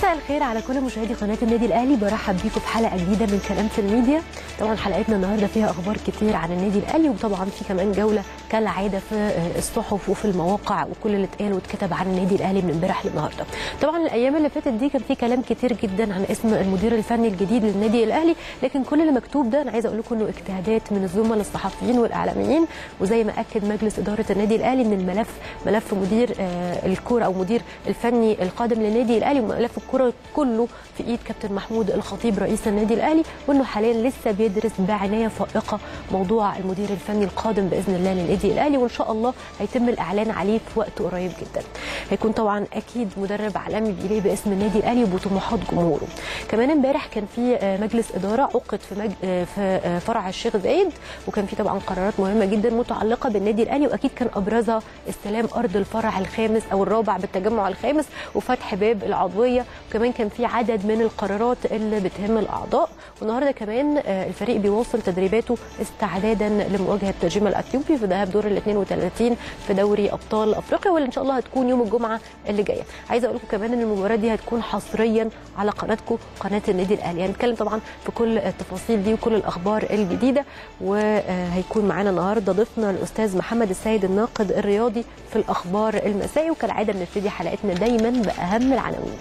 مساء الخير على كل مشاهدي قناه النادي الاهلي برحب بيكم في حلقه جديده من كلام في الميديا طبعا حلقتنا النهارده فيها اخبار كتير عن النادي الاهلي وطبعا في كمان جوله كالعاده في الصحف وفي المواقع وكل اللي اتقال واتكتب عن النادي الاهلي من امبارح للنهارده طبعا الايام اللي فاتت دي كان في كلام كتير جدا عن اسم المدير الفني الجديد للنادي الاهلي لكن كل اللي مكتوب ده انا عايزه اقول لكم انه اجتهادات من الزملاء الصحفيين والاعلاميين وزي ما اكد مجلس اداره النادي الاهلي ان الملف ملف مدير الكوره او مدير الفني القادم للنادي الاهلي وملف الكوره كله في ايد كابتن محمود الخطيب رئيس النادي الاهلي وانه حاليا لسه بيدرس بعنايه فائقه موضوع المدير الفني القادم باذن الله للنادي الاهلي وان شاء الله هيتم الاعلان عليه في وقت قريب جدا هيكون طبعا اكيد مدرب عالمي بيليه باسم النادي الاهلي وبطموحات جمهوره كمان امبارح كان في مجلس اداره عقد في مج... في فرع الشيخ زايد وكان في طبعا قرارات مهمه جدا متعلقه بالنادي الاهلي واكيد كان ابرزها استلام ارض الفرع الخامس او الرابع بالتجمع الخامس وفتح باب العضويه وكمان كان في عدد من القرارات اللي بتهم الاعضاء والنهارده كمان الفريق بيواصل تدريباته استعدادا لمواجهه جيما الاثيوبي في ذهاب دور ال 32 في دوري ابطال افريقيا واللي ان شاء الله هتكون يوم الجمعه اللي جايه عايزه اقول لكم كمان ان المباراه دي هتكون حصريا على قناتكم قناه النادي الاهلي هنتكلم طبعا في كل التفاصيل دي وكل الاخبار الجديده وهيكون معانا النهارده ضيفنا الاستاذ محمد السيد الناقد الرياضي في الاخبار المسائي وكالعاده بنبتدي حلقتنا دايما باهم العناوين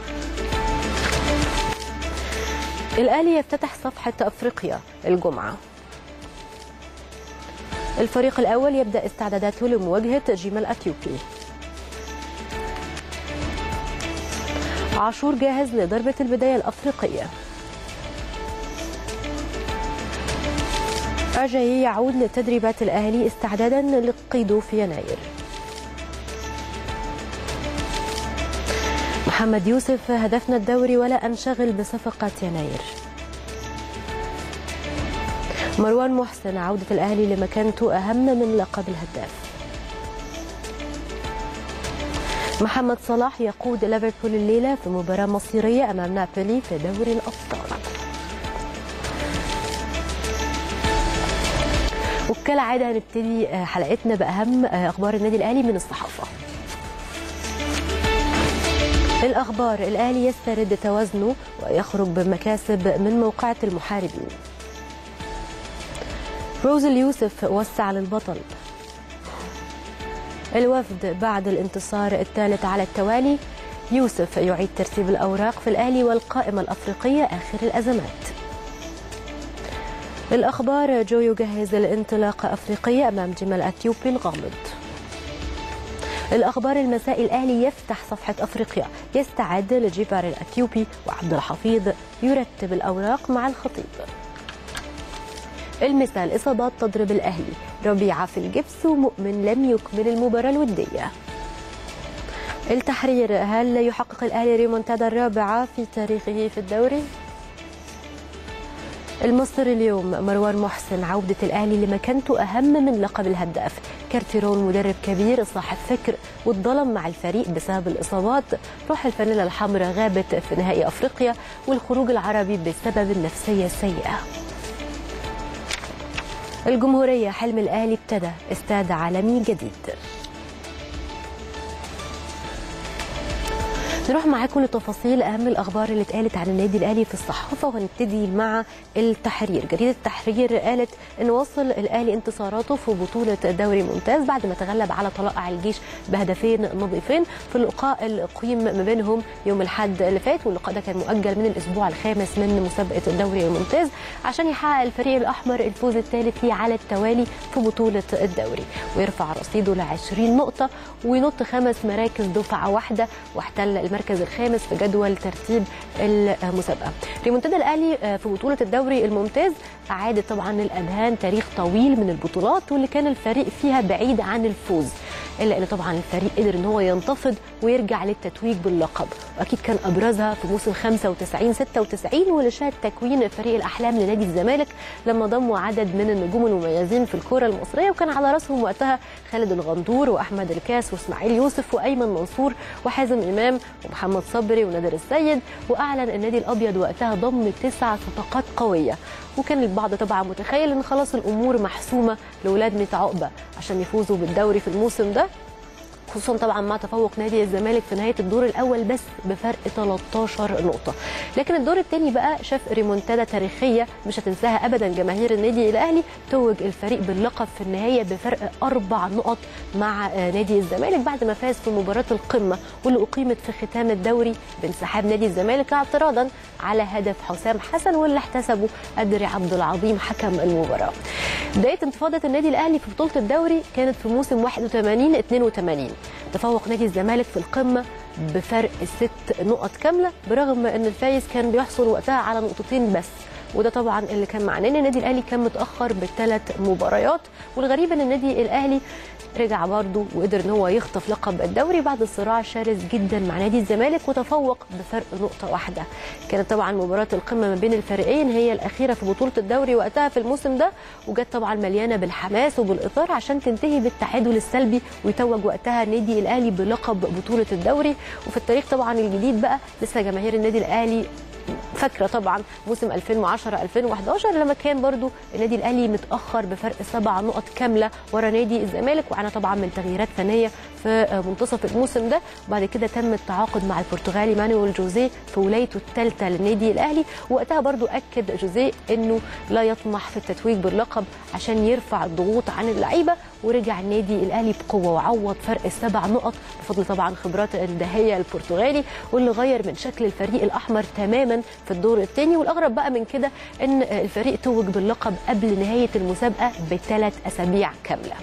الأهلي يفتتح صفحة أفريقيا الجمعة الفريق الأول يبدأ استعداداته لمواجهة جيما الأثيوبي عاشور جاهز لضربة البداية الأفريقية أجاي يعود لتدريبات الأهلي استعدادا لقيده في يناير محمد يوسف هدفنا الدوري ولا أنشغل بصفقة يناير مروان محسن عودة الأهلي لمكانته أهم من لقب الهداف محمد صلاح يقود ليفربول الليلة في مباراة مصيرية أمام نابولي في دوري الأبطال وكالعادة هنبتدي حلقتنا بأهم أخبار النادي الأهلي من الصحافة الأخبار الأهلي يسترد توازنه ويخرج بمكاسب من موقعة المحاربين روز اليوسف وسع للبطل الوفد بعد الانتصار الثالث على التوالي يوسف يعيد ترتيب الأوراق في الأهلي والقائمة الأفريقية آخر الأزمات الأخبار جو يجهز الانطلاقة أفريقية أمام جمال أثيوبي الغامض الأخبار المساء الأهلي يفتح صفحة أفريقيا يستعد لجيبار الأثيوبي وعبد الحفيظ يرتب الأوراق مع الخطيب المثال إصابات تضرب الأهلي ربيعة في الجبس ومؤمن لم يكمل المباراة الودية التحرير هل يحقق الأهلي ريمونتادا الرابعة في تاريخه في الدوري؟ المصري اليوم مروان محسن عودة الأهلي لمكانته أهم من لقب الهداف كارتيرون مدرب كبير صاحب فكر واتظلم مع الفريق بسبب الإصابات روح الفانيلا الحمراء غابت في نهائي أفريقيا والخروج العربي بسبب النفسية السيئة الجمهورية حلم الأهلي ابتدى استاد عالمي جديد نروح معاكم لتفاصيل اهم الاخبار اللي اتقالت عن النادي الاهلي في الصحافه وهنبتدي مع التحرير جريده التحرير قالت ان وصل الاهلي انتصاراته في بطوله الدوري الممتاز بعد ما تغلب على طلائع الجيش بهدفين نظيفين في اللقاء اللي اقيم ما بينهم يوم الاحد اللي فات واللقاء ده كان مؤجل من الاسبوع الخامس من مسابقه الدوري الممتاز عشان يحقق الفريق الاحمر الفوز الثالث ليه على التوالي في بطوله الدوري ويرفع رصيده ل 20 نقطه وينط خمس مراكز دفعه واحده واحتل المركز الخامس في جدول ترتيب المسابقه. ريمونتادا الاهلي في بطوله الدوري الممتاز اعادت طبعا الاذهان تاريخ طويل من البطولات واللي كان الفريق فيها بعيد عن الفوز. الا ان طبعا الفريق قدر ان هو ينتفض ويرجع للتتويج باللقب واكيد كان ابرزها في موسم 95 96 واللي شهد تكوين فريق الاحلام لنادي الزمالك لما ضموا عدد من النجوم المميزين في الكره المصريه وكان على راسهم وقتها خالد الغندور واحمد الكاس واسماعيل يوسف وايمن منصور وحازم امام ومحمد صبري ونادر السيد واعلن النادي الابيض وقتها ضم تسع صفقات قويه وكان البعض طبعا متخيل ان خلاص الامور محسومه لاولاد ميت عقبه عشان يفوزوا بالدوري في الموسم ده خصوصا طبعا مع تفوق نادي الزمالك في نهايه الدور الاول بس بفرق 13 نقطه لكن الدور الثاني بقى شاف ريمونتادا تاريخيه مش هتنساها ابدا جماهير النادي الاهلي توج الفريق باللقب في النهايه بفرق اربع نقط مع نادي الزمالك بعد ما فاز في مباراه القمه واللي اقيمت في ختام الدوري بانسحاب نادي الزمالك اعتراضا على هدف حسام حسن واللي احتسبه أدري عبد العظيم حكم المباراه. بدايه انتفاضه النادي الاهلي في بطوله الدوري كانت في موسم 81 82 تفوق نادي الزمالك في القمه بفرق ست نقط كامله برغم ان الفايز كان بيحصل وقتها على نقطتين بس وده طبعا اللي كان معناه ان النادي الاهلي كان متاخر بثلاث مباريات والغريب ان النادي الاهلي رجع برضه وقدر ان هو يخطف لقب الدوري بعد صراع شرس جدا مع نادي الزمالك وتفوق بفرق نقطه واحده. كانت طبعا مباراه القمه ما بين الفريقين هي الاخيره في بطوله الدوري وقتها في الموسم ده وجت طبعا مليانه بالحماس وبالاثاره عشان تنتهي بالتعادل السلبي ويتوج وقتها النادي الاهلي بلقب بطوله الدوري وفي التاريخ طبعا الجديد بقى لسه جماهير النادي الاهلي فاكره طبعا موسم 2010 2011 لما كان برضو النادي الاهلي متاخر بفرق سبع نقط كامله ورا نادي الزمالك وعنا طبعا من تغييرات فنيه في منتصف الموسم ده وبعد كده تم التعاقد مع البرتغالي مانويل جوزيه في ولايته الثالثه للنادي الاهلي وقتها برضو اكد جوزيه انه لا يطمح في التتويج باللقب عشان يرفع الضغوط عن اللعيبه ورجع النادي الاهلي بقوه وعوض فرق السبع نقط بفضل طبعا خبرات الدهيه البرتغالي واللي غير من شكل الفريق الاحمر تماما في الدور الثاني والاغرب بقى من كده ان الفريق توج باللقب قبل نهايه المسابقه بثلاث اسابيع كامله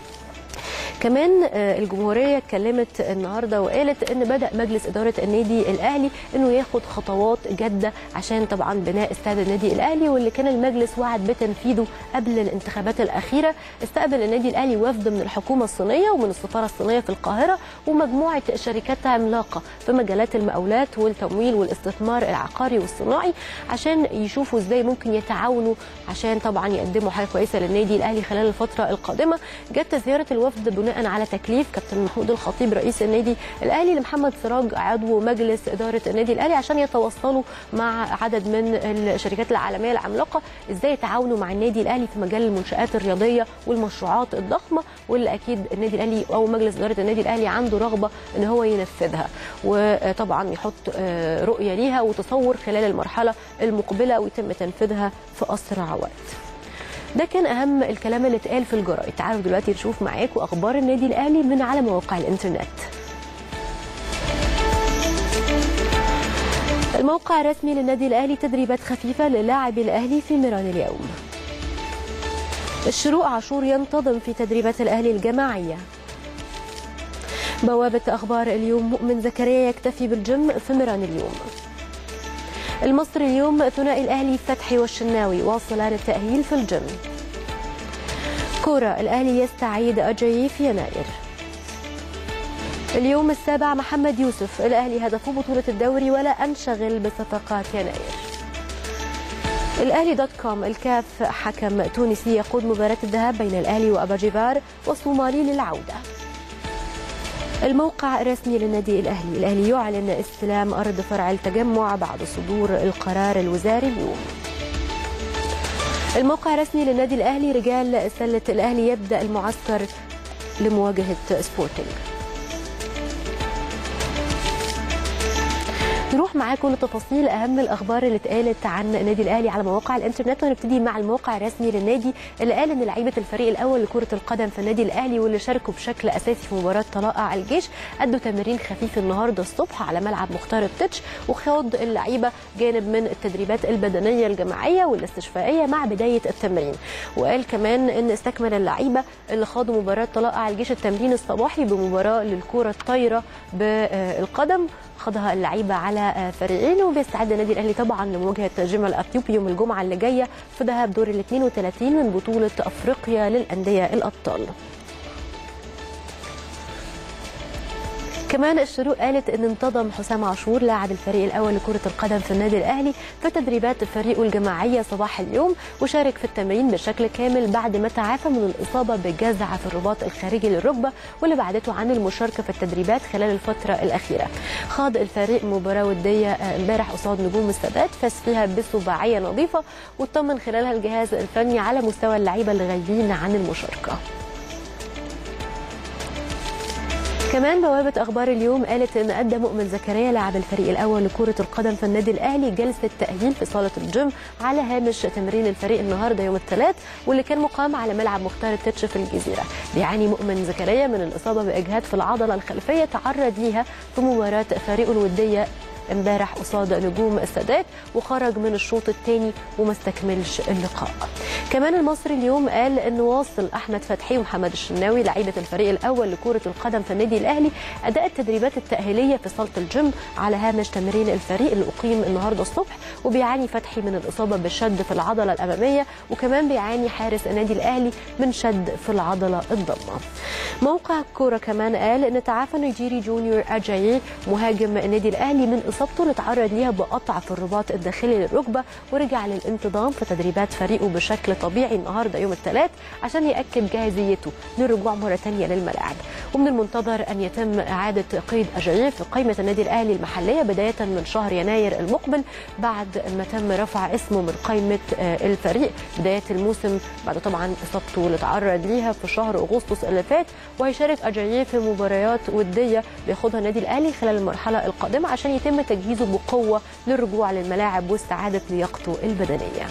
كمان الجمهوريه اتكلمت النهارده وقالت ان بدا مجلس اداره النادي الاهلي انه ياخد خطوات جاده عشان طبعا بناء استاد النادي الاهلي واللي كان المجلس وعد بتنفيذه قبل الانتخابات الاخيره استقبل النادي الاهلي وفد من الحكومه الصينيه ومن السفاره الصينيه في القاهره ومجموعه شركات عملاقه في مجالات المقاولات والتمويل والاستثمار العقاري والصناعي عشان يشوفوا ازاي ممكن يتعاونوا عشان طبعا يقدموا حاجه كويسه للنادي الاهلي خلال الفتره القادمه جت زياره الوفد بناء على تكليف كابتن محمود الخطيب رئيس النادي الاهلي لمحمد سراج عضو مجلس اداره النادي الاهلي عشان يتوصلوا مع عدد من الشركات العالميه العملاقه ازاي يتعاونوا مع النادي الاهلي في مجال المنشات الرياضيه والمشروعات الضخمه واللي اكيد النادي الاهلي او مجلس اداره النادي الاهلي عنده رغبه ان هو ينفذها وطبعا يحط رؤيه ليها وتصور خلال المرحله المقبله ويتم تنفيذها في اسرع وقت. ده كان اهم الكلام اللي اتقال في الجرايد تعالوا دلوقتي نشوف معاكم اخبار النادي الاهلي من على مواقع الانترنت الموقع الرسمي للنادي الاهلي تدريبات خفيفه للاعبي الاهلي في ميران اليوم الشروق عاشور ينتظم في تدريبات الاهلي الجماعيه بوابه اخبار اليوم مؤمن زكريا يكتفي بالجيم في ميران اليوم المصري اليوم ثنائي الاهلي فتحي والشناوي واصلان التاهيل في الجيم كوره الاهلي يستعيد اجاي في يناير اليوم السابع محمد يوسف الاهلي هدفه بطوله الدوري ولا انشغل بصفقات يناير الاهلي دوت كوم الكاف حكم تونسي يقود مباراه الذهاب بين الاهلي واباجيفار والصومالي للعوده الموقع الرسمي للنادي الاهلي الاهلي يعلن استلام ارض فرع التجمع بعد صدور القرار الوزاري اليوم الموقع الرسمي للنادي الاهلي رجال سله الاهلي يبدا المعسكر لمواجهه سبورتنج نروح معاكم لتفاصيل اهم الاخبار اللي اتقالت عن النادي الاهلي على مواقع الانترنت ونبتدي مع الموقع الرسمي للنادي اللي قال ان لعيبه الفريق الاول لكره القدم في النادي الاهلي واللي شاركوا بشكل اساسي في مباراه طلائع الجيش ادوا تمرين خفيف النهارده الصبح على ملعب مختار التتش وخاض اللعيبه جانب من التدريبات البدنيه الجماعيه والاستشفائيه مع بدايه التمرين وقال كمان ان استكمل اللعيبه اللي خاضوا مباراه طلائع الجيش التمرين الصباحي بمباراه للكره الطايره بالقدم خاضها اللعيبه على فريقين وبيستعد النادي الاهلي طبعا لمواجهه جمل اثيوبي يوم الجمعه اللي جايه في ذهاب دور ال 32 من بطوله افريقيا للانديه الابطال. كمان الشروق قالت ان انتظم حسام عاشور لاعب الفريق الاول لكره القدم في النادي الاهلي في تدريبات فريقه الجماعيه صباح اليوم وشارك في التمرين بشكل كامل بعد ما تعافى من الاصابه بجزعه في الرباط الخارجي للركبه واللي بعدته عن المشاركه في التدريبات خلال الفتره الاخيره. خاض الفريق مباراه وديه امبارح قصاد نجوم السادات فاز فيها بسباعيه نظيفه واطمن خلالها الجهاز الفني على مستوى اللعيبه اللي غايبين عن المشاركه. كمان بوابة أخبار اليوم قالت إن أدى مؤمن زكريا لاعب الفريق الأول لكرة القدم في النادي الأهلي جلسة تأهيل في صالة الجيم على هامش تمرين الفريق النهاردة يوم الثلاث واللي كان مقام على ملعب مختار التتش في الجزيرة بيعاني مؤمن زكريا من الإصابة بإجهاد في العضلة الخلفية تعرض ليها في مباراة فريقه الودية امبارح قصاد نجوم السادات وخرج من الشوط الثاني وما استكملش اللقاء كمان المصري اليوم قال ان واصل احمد فتحي ومحمد الشناوي لعيبه الفريق الاول لكره القدم في النادي الاهلي اداء التدريبات التاهيليه في صاله الجيم على هامش تمرين الفريق اللي اقيم النهارده الصبح وبيعاني فتحي من الاصابه بالشد في العضله الاماميه وكمان بيعاني حارس النادي الاهلي من شد في العضله الضمه موقع كوره كمان قال ان تعافى نيجيري جونيور اجايي مهاجم النادي الاهلي من اصابته اللي اتعرض ليها بقطع في الرباط الداخلي للركبه ورجع للانتظام في تدريبات فريقه بشكل طبيعي النهارده يوم الثلاث عشان ياكد جاهزيته للرجوع مره ثانيه للملاعب ومن المنتظر ان يتم اعاده قيد اجاييه في قائمه النادي الاهلي المحليه بدايه من شهر يناير المقبل بعد ما تم رفع اسمه من قائمه الفريق بدايه الموسم بعد طبعا اصابته اللي اتعرض ليها في شهر اغسطس اللي فات وهيشارك اجاييه في مباريات وديه بياخدها النادي الاهلي خلال المرحله القادمه عشان يتم تجهيزه بقوه للرجوع للملاعب واستعاده لياقته البدنيه.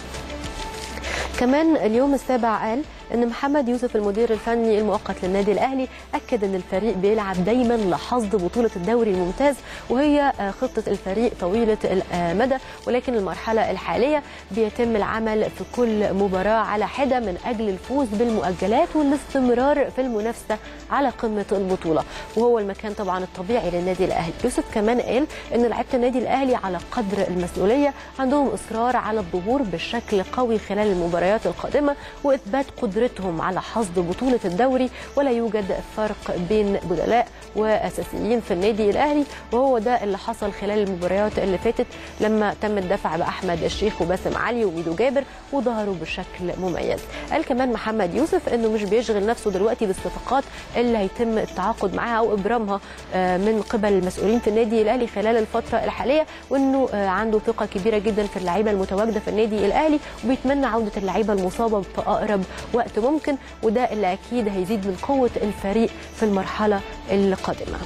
كمان اليوم السابع قال ان محمد يوسف المدير الفني المؤقت للنادي الاهلي اكد ان الفريق بيلعب دايما لحصد بطوله الدوري الممتاز وهي خطه الفريق طويله المدى ولكن المرحله الحاليه بيتم العمل في كل مباراه على حده من اجل الفوز بالمؤجلات والاستمرار في المنافسه على قمه البطوله وهو المكان طبعا الطبيعي للنادي الاهلي يوسف كمان قال ان لعيبه النادي الاهلي على قدر المسؤوليه عندهم اصرار على الظهور بشكل قوي خلال المباريات القادمه واثبات قدرتهم قدرتهم على حصد بطولة الدوري ولا يوجد فرق بين بدلاء وأساسيين في النادي الأهلي وهو ده اللي حصل خلال المباريات اللي فاتت لما تم الدفع بأحمد الشيخ وباسم علي وميدو جابر وظهروا بشكل مميز قال كمان محمد يوسف أنه مش بيشغل نفسه دلوقتي بالصفقات اللي هيتم التعاقد معاها أو إبرامها من قبل المسؤولين في النادي الأهلي خلال الفترة الحالية وأنه عنده ثقة كبيرة جدا في اللعيبة المتواجدة في النادي الأهلي وبيتمنى عودة اللعيبة المصابة في أقرب وقت ممكن وده اللي اكيد هيزيد من قوه الفريق في المرحله القادمه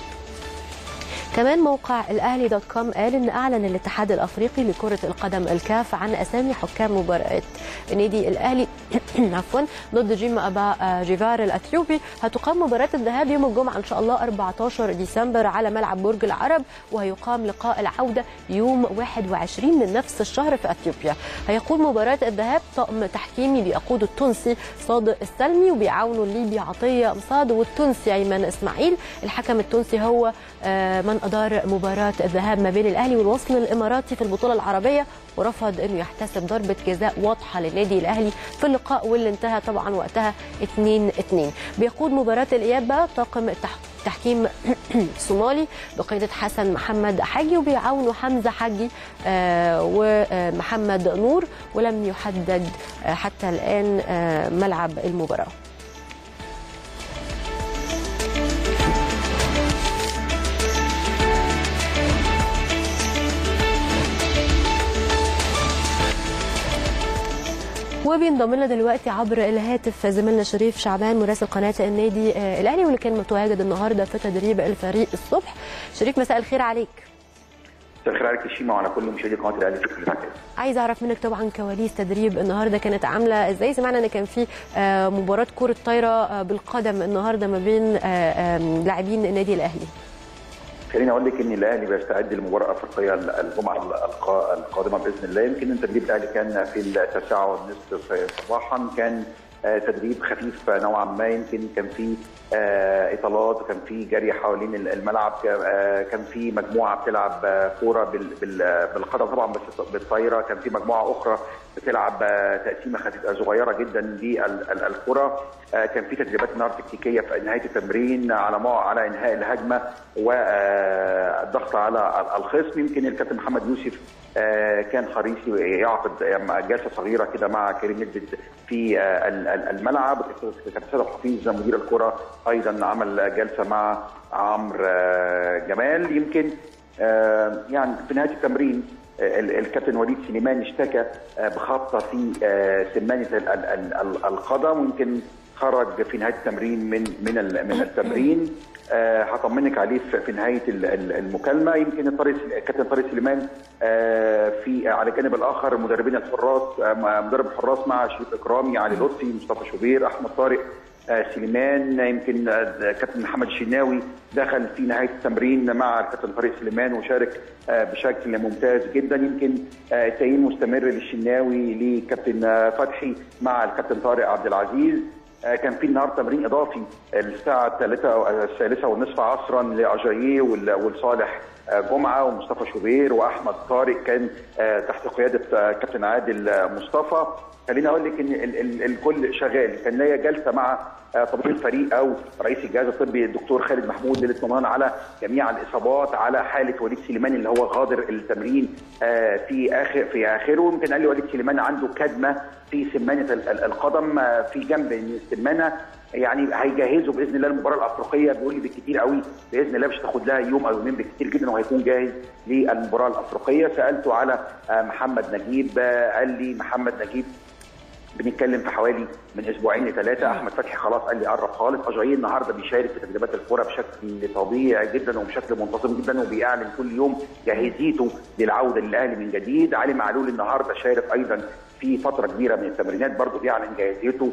كمان موقع الاهلي دوت كوم قال ان اعلن الاتحاد الافريقي لكره القدم الكاف عن اسامي حكام مباراه النادي الاهلي عفوا ضد جيم ابا جيفار الاثيوبي هتقام مباراه الذهاب يوم الجمعه ان شاء الله 14 ديسمبر على ملعب برج العرب وهيقام لقاء العوده يوم 21 من نفس الشهر في اثيوبيا هيقود مباراه الذهاب طقم تحكيمي بيقوده التونسي صادق السلمي وبيعاونه الليبي عطيه مصاد والتونسي ايمن اسماعيل الحكم التونسي هو من ادار مباراه الذهاب ما بين الاهلي والوصل الاماراتي في البطوله العربيه ورفض انه يحتسب ضربه جزاء واضحه للنادي الاهلي في اللقاء واللي انتهى طبعا وقتها 2 2 بيقود مباراه الاياب بقى طاقم تحكيم صومالي بقياده حسن محمد حاجي وبيعاونوا حمزه حاجي ومحمد نور ولم يحدد حتى الان ملعب المباراه وبينضم لنا دلوقتي عبر الهاتف زميلنا شريف شعبان مراسل قناه النادي الاهلي واللي كان متواجد النهارده في تدريب الفريق الصبح شريف مساء الخير عليك مساء الخير عليك شيماء وعلى كل مشاهدي قناه الاهلي في كل مكان عايز اعرف منك طبعا كواليس تدريب النهارده كانت عامله ازاي سمعنا ان كان في مباراه كره طايره بالقدم النهارده ما بين لاعبين النادي الاهلي خليني اقول لك ان الاهلي بيستعد للمباراه الافريقيه الجمعه القادمه باذن الله يمكن التدريب الاهلي كان في التاسعه والنصف صباحا كان تدريب خفيف نوعا ما يمكن كان في اطالات وكان في جري حوالين الملعب كان في مجموعه بتلعب كوره بالقدم طبعا بس بالطايره كان في مجموعه اخرى بتلعب تقسيمه خفيفه صغيره جدا للكره كان في تدريبات النهارده تكتيكيه في نهايه التمرين على على انهاء الهجمه والضغط على الخصم يمكن الكابتن محمد يوسف كان حريص يعقد جلسه صغيره كده مع كريم ندد في الملعب كابتن سيد الحفيظ مدير الكره ايضا عمل جلسه مع عمرو جمال يمكن يعني في نهايه التمرين الكابتن وليد سليمان اشتكى بخبطه في سمانه القدم ويمكن خرج في نهايه التمرين من من من التمرين آه هطمنك عليه في نهايه المكالمه يمكن طارق كابتن طارق سليمان آه في على الجانب الاخر مدربين الحراس آه مدرب الحراس مع شريف اكرامي علي لطفي مصطفى شوبير احمد طارق آه سليمان يمكن آه كابتن محمد الشناوي دخل في نهايه التمرين مع الكابتن طارق سليمان وشارك آه بشكل ممتاز جدا يمكن التأيين مستمر للشناوي لكابتن فتحي مع الكابتن طارق عبد العزيز كان في النهارده تمرين اضافي الساعه الثالثه الثالثه والنصف عصرا لاجاييه ولصالح جمعه ومصطفى شوبير واحمد طارق كان تحت قياده كابتن عادل مصطفى خليني اقول لك ان الكل شغال كان ليا جلسه مع طبيب الفريق او رئيس الجهاز الطبي الدكتور خالد محمود للاطمئنان على جميع الاصابات على حاله وليد سليمان اللي هو غادر التمرين في اخر في اخره يمكن قال لي وليد سليمان عنده كدمه في سمانه القدم في جنب السمانه يعني هيجهزوا باذن الله المباراه الافريقيه بيقول لي بالكثير قوي باذن الله مش تاخد لها يوم او يومين بالكثير جدا وهيكون جاهز للمباراه الافريقيه سالته على محمد نجيب قال لي محمد نجيب بنتكلم في حوالي من اسبوعين لثلاثه احمد فتحي خلاص قال لي قرب خالص اجاييه النهارده بيشارك في تدريبات الكوره بشكل طبيعي جدا وبشكل منتظم جدا وبيعلن كل يوم جاهزيته للعوده للاهلي من جديد علي معلول النهارده شارك ايضا في فتره كبيره من التمرينات برضه بيعلن جاهزيته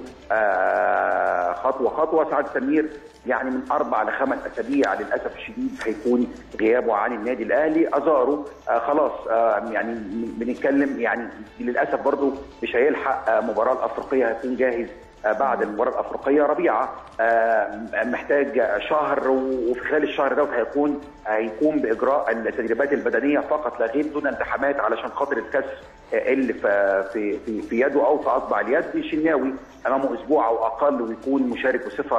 آه خطوه خطوه سعد سمير يعني من اربع لخمس اسابيع للاسف الشديد هيكون غيابه عن النادي الاهلي ازاره آه خلاص آه يعني بنتكلم يعني للاسف برضه مش هيلحق آه مباراه الافريقيه هيكون جاهز بعد المباراه الافريقيه ربيعه محتاج شهر وفي خلال الشهر دوت هيكون هيقوم باجراء التدريبات البدنيه فقط لا غير دون التحامات علشان خاطر الكسر اللي في في في يده او في اصبع اليد الشناوي امامه اسبوع او اقل ويكون مشارك بصفه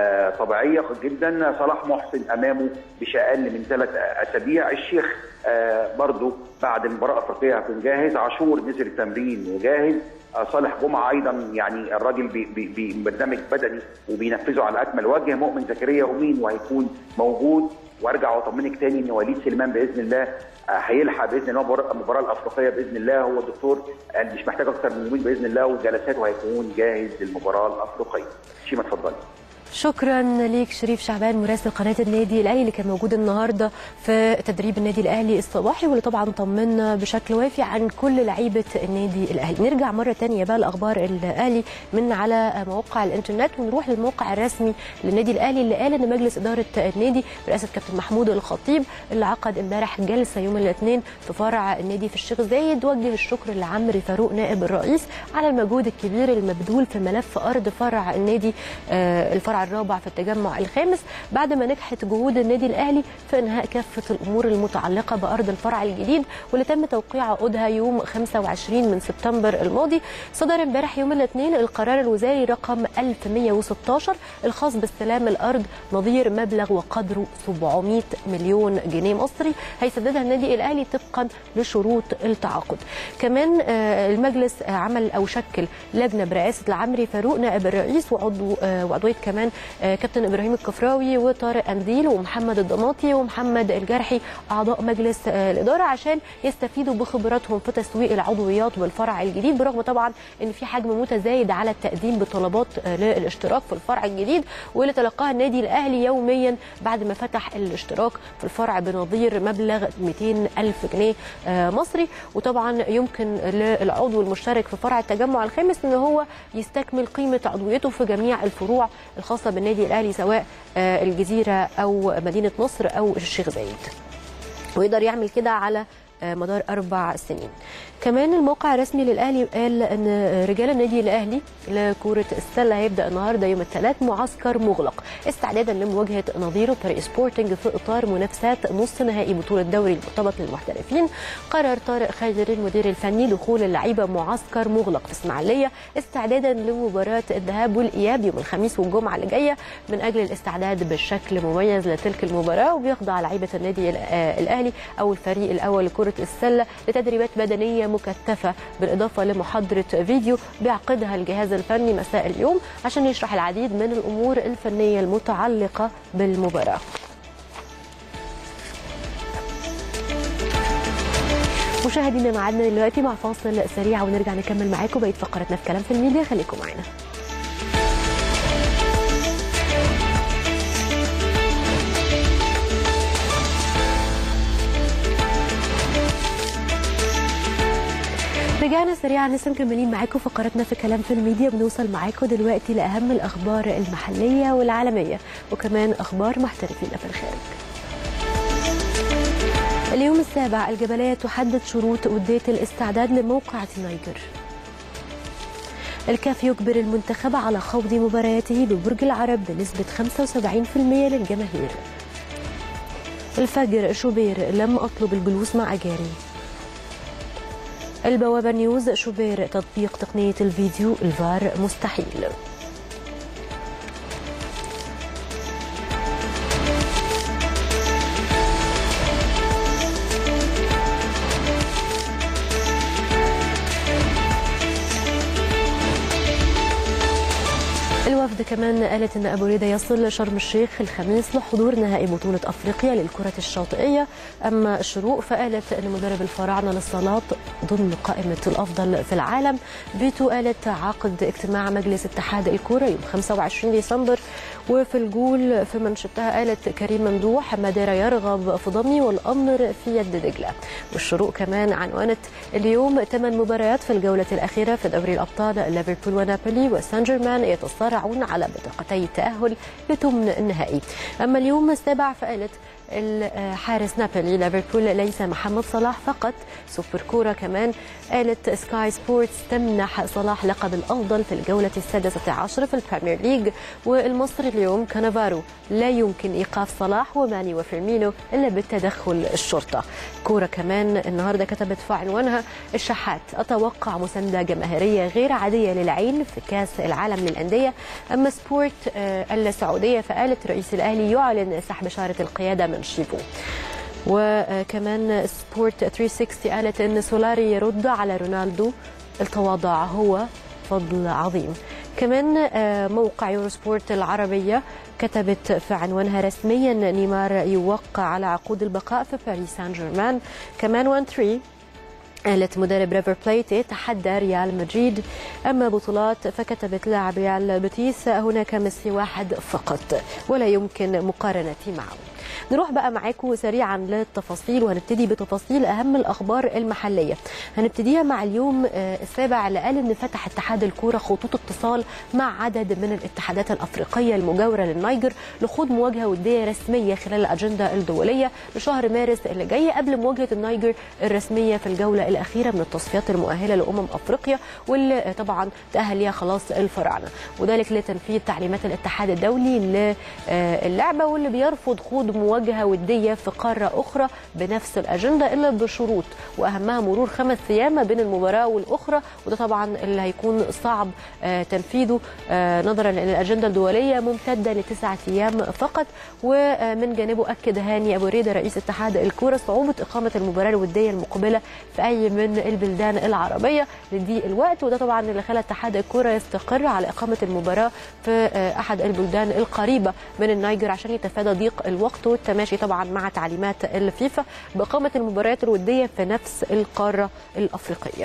طبيعيه جدا صلاح محسن امامه مش اقل من ثلاث اسابيع الشيخ برضه بعد المباراه الافريقيه هيكون جاهز عاشور نزل التمرين وجاهز صالح جمعه ايضا يعني الراجل ببرنامج بدني وبينفذه على اكمل وجه مؤمن زكريا امين وهيكون موجود وارجع واطمنك تاني ان وليد سليمان باذن الله هيلحق باذن الله المباراه الافريقيه باذن الله هو دكتور مش محتاج اكثر من يومين باذن الله وجلسات وهيكون جاهز للمباراه الافريقيه شيماء اتفضلي شكرا ليك شريف شعبان مراسل قناه النادي الاهلي اللي كان موجود النهارده في تدريب النادي الاهلي الصباحي واللي طبعا طمنا بشكل وافي عن كل لعيبه النادي الاهلي نرجع مره ثانيه بقى لاخبار الاهلي من على مواقع الانترنت ونروح للموقع الرسمي للنادي الاهلي اللي قال ان مجلس اداره النادي برئاسه كابتن محمود الخطيب اللي عقد امبارح جلسه يوم الاثنين في فرع النادي في الشيخ زايد وجه الشكر لعمرو فاروق نائب الرئيس على المجهود الكبير المبذول في ملف ارض فرع النادي الفرع الرابع في التجمع الخامس بعد ما نجحت جهود النادي الاهلي في انهاء كافه الامور المتعلقه بارض الفرع الجديد واللي تم توقيع عقودها يوم 25 من سبتمبر الماضي صدر امبارح يوم الاثنين القرار الوزاري رقم 1116 الخاص باستلام الارض نظير مبلغ وقدره 700 مليون جنيه مصري هيسددها النادي الاهلي طبقا لشروط التعاقد كمان المجلس عمل او شكل لجنه برئاسه العمري فاروق نائب الرئيس وعضو وعضويه كمان كابتن ابراهيم الكفراوي وطارق انديل ومحمد الضماطي ومحمد الجرحي اعضاء مجلس الاداره عشان يستفيدوا بخبراتهم في تسويق العضويات بالفرع الجديد برغم طبعا ان في حجم متزايد على التقديم بطلبات للاشتراك في الفرع الجديد واللي تلقاها النادي الاهلي يوميا بعد ما فتح الاشتراك في الفرع بنظير مبلغ 200 الف جنيه مصري وطبعا يمكن للعضو المشترك في فرع التجمع الخامس ان هو يستكمل قيمه عضويته في جميع الفروع الخاصه بالنادي الاهلي سواء الجزيره او مدينه نصر او الشيخ زايد ويقدر يعمل كده على مدار اربع سنين كمان الموقع الرسمي للاهلي قال ان رجال النادي الاهلي لكره السله هيبدا النهارده يوم الثلاث معسكر مغلق استعدادا لمواجهه نظيره فريق سبورتنج في اطار منافسات نصف نهائي بطوله دوري المرتبط للمحترفين قرر طارق خيري المدير الفني دخول اللعيبه معسكر مغلق في اسماعيليه استعدادا لمباراه الذهاب والاياب يوم الخميس والجمعه اللي جايه من اجل الاستعداد بشكل مميز لتلك المباراه وبيخضع لعيبه النادي الاهلي او الفريق الاول لكره السله لتدريبات بدنيه مكثفه بالاضافه لمحاضره فيديو بيعقدها الجهاز الفني مساء اليوم عشان يشرح العديد من الامور الفنيه المتعلقه بالمباراه. مشاهدينا معادنا دلوقتي مع فاصل سريع ونرجع نكمل معاكم بقيه فقراتنا في كلام في الميديا خليكم معانا. سريعا لسه مكملين معاكم فقراتنا في كلام في الميديا بنوصل معاكم دلوقتي لاهم الاخبار المحليه والعالميه وكمان اخبار محترفين في الخارج. اليوم السابع الجبليه تحدد شروط وديه الاستعداد لموقعة النيجر. الكاف يجبر المنتخب على خوض مبارياته ببرج العرب بنسبة 75% للجماهير. الفجر شوبير لم أطلب الجلوس مع أجاري. البوابة نيوز شوبير تطبيق تقنية الفيديو الفار مستحيل الوفد كمان قالت ان ابو ريده يصل شرم الشيخ الخميس لحضور نهائي بطوله افريقيا للكره الشاطئيه اما الشروق فقالت ان مدرب الفراعنه للصالات ضمن قائمه الافضل في العالم بيتو قالت عقد اجتماع مجلس اتحاد الكره يوم 25 ديسمبر وفي الجول في منشدتها قالت كريم ممدوح ماديرا يرغب في ضمي والامر في يد دجله والشروق كمان عنونت اليوم ثمان مباريات في الجوله الاخيره في دوري الابطال ليفربول ونابولي وسان جيرمان يتصارعون على بطاقتي التاهل لثمن النهائي اما اليوم السابع فقالت الحارس نابولي ليفربول ليس محمد صلاح فقط سوبر كوره كمان قالت سكاي سبورتس تمنح صلاح لقب الافضل في الجوله السادسه عشر في البريمير ليج والمصري اليوم كانافارو لا يمكن ايقاف صلاح وماني وفيرمينو الا بالتدخل الشرطه كوره كمان النهارده كتبت في عنوانها الشحات اتوقع مسانده جماهيريه غير عاديه للعين في كاس العالم للانديه اما سبورت السعوديه فقالت رئيس الاهلي يعلن سحب شاره القياده من شيفو وكمان سبورت 360 قالت ان سولاري يرد على رونالدو التواضع هو فضل عظيم كمان موقع يورو سبورت العربية كتبت في عنوانها رسميا نيمار يوقع على عقود البقاء في باريس سان جيرمان كمان 1 3 قالت مدرب ريفر بليت تحدى ريال مدريد أما بطولات فكتبت لاعب ريال بيتيس هناك ميسي واحد فقط ولا يمكن مقارنتي معه نروح بقى معاكم سريعا للتفاصيل وهنبتدي بتفاصيل اهم الاخبار المحليه هنبتديها مع اليوم السابع اللي قال ان فتح اتحاد الكوره خطوط اتصال مع عدد من الاتحادات الافريقيه المجاوره للنيجر لخوض مواجهه وديه رسميه خلال الاجنده الدوليه لشهر مارس اللي جاي قبل مواجهه النيجر الرسميه في الجوله الاخيره من التصفيات المؤهله لامم افريقيا واللي طبعا تاهل ليها خلاص الفراعنه وذلك لتنفيذ تعليمات الاتحاد الدولي للعبه واللي بيرفض خوض مواجهه وديه في قاره اخرى بنفس الاجنده الا بشروط واهمها مرور خمس ايام ما بين المباراه والاخرى وده طبعا اللي هيكون صعب تنفيذه نظرا لان الاجنده الدوليه ممتده لتسعه ايام فقط ومن جانبه اكد هاني ابو ريده رئيس اتحاد الكوره صعوبه اقامه المباراه الوديه المقبله في اي من البلدان العربيه لضيق الوقت وده طبعا اللي خلى اتحاد الكوره يستقر على اقامه المباراه في احد البلدان القريبه من النيجر عشان يتفادى ضيق الوقت والتماشي طبعا مع تعليمات الفيفا باقامه المباريات الوديه في نفس القاره الافريقيه.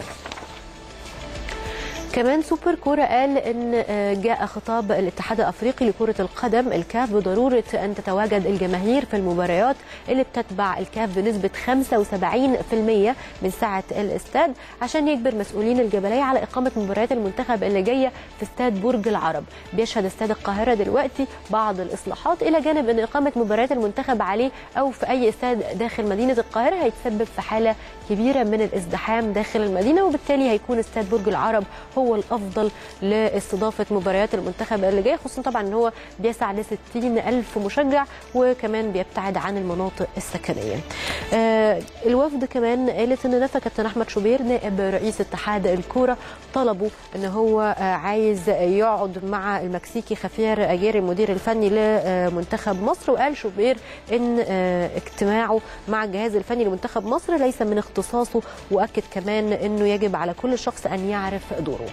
كمان سوبر كورة قال ان جاء خطاب الاتحاد الافريقي لكرة القدم الكاف بضرورة ان تتواجد الجماهير في المباريات اللي بتتبع الكاف بنسبة 75% من سعة الاستاد عشان يجبر مسؤولين الجبلية على اقامة مباريات المنتخب اللي جاية في استاد برج العرب بيشهد استاد القاهرة دلوقتي بعض الاصلاحات الى جانب ان اقامة مباريات المنتخب عليه او في اي استاد داخل مدينة القاهرة هيتسبب في حالة كبيرة من الازدحام داخل المدينة وبالتالي هيكون استاد برج العرب هو الافضل لاستضافه مباريات المنتخب اللي جاي خصوصا طبعا ان هو بيسع ل 60 الف مشجع وكمان بيبتعد عن المناطق السكنيه. آه الوفد كمان قالت ان نفى كابتن احمد شوبير نائب رئيس اتحاد الكوره طلبوا ان هو آه عايز يقعد مع المكسيكي خفير اجير المدير الفني لمنتخب مصر وقال شوبير ان آه اجتماعه مع الجهاز الفني لمنتخب مصر ليس من اختصاصه واكد كمان انه يجب على كل شخص ان يعرف دوره.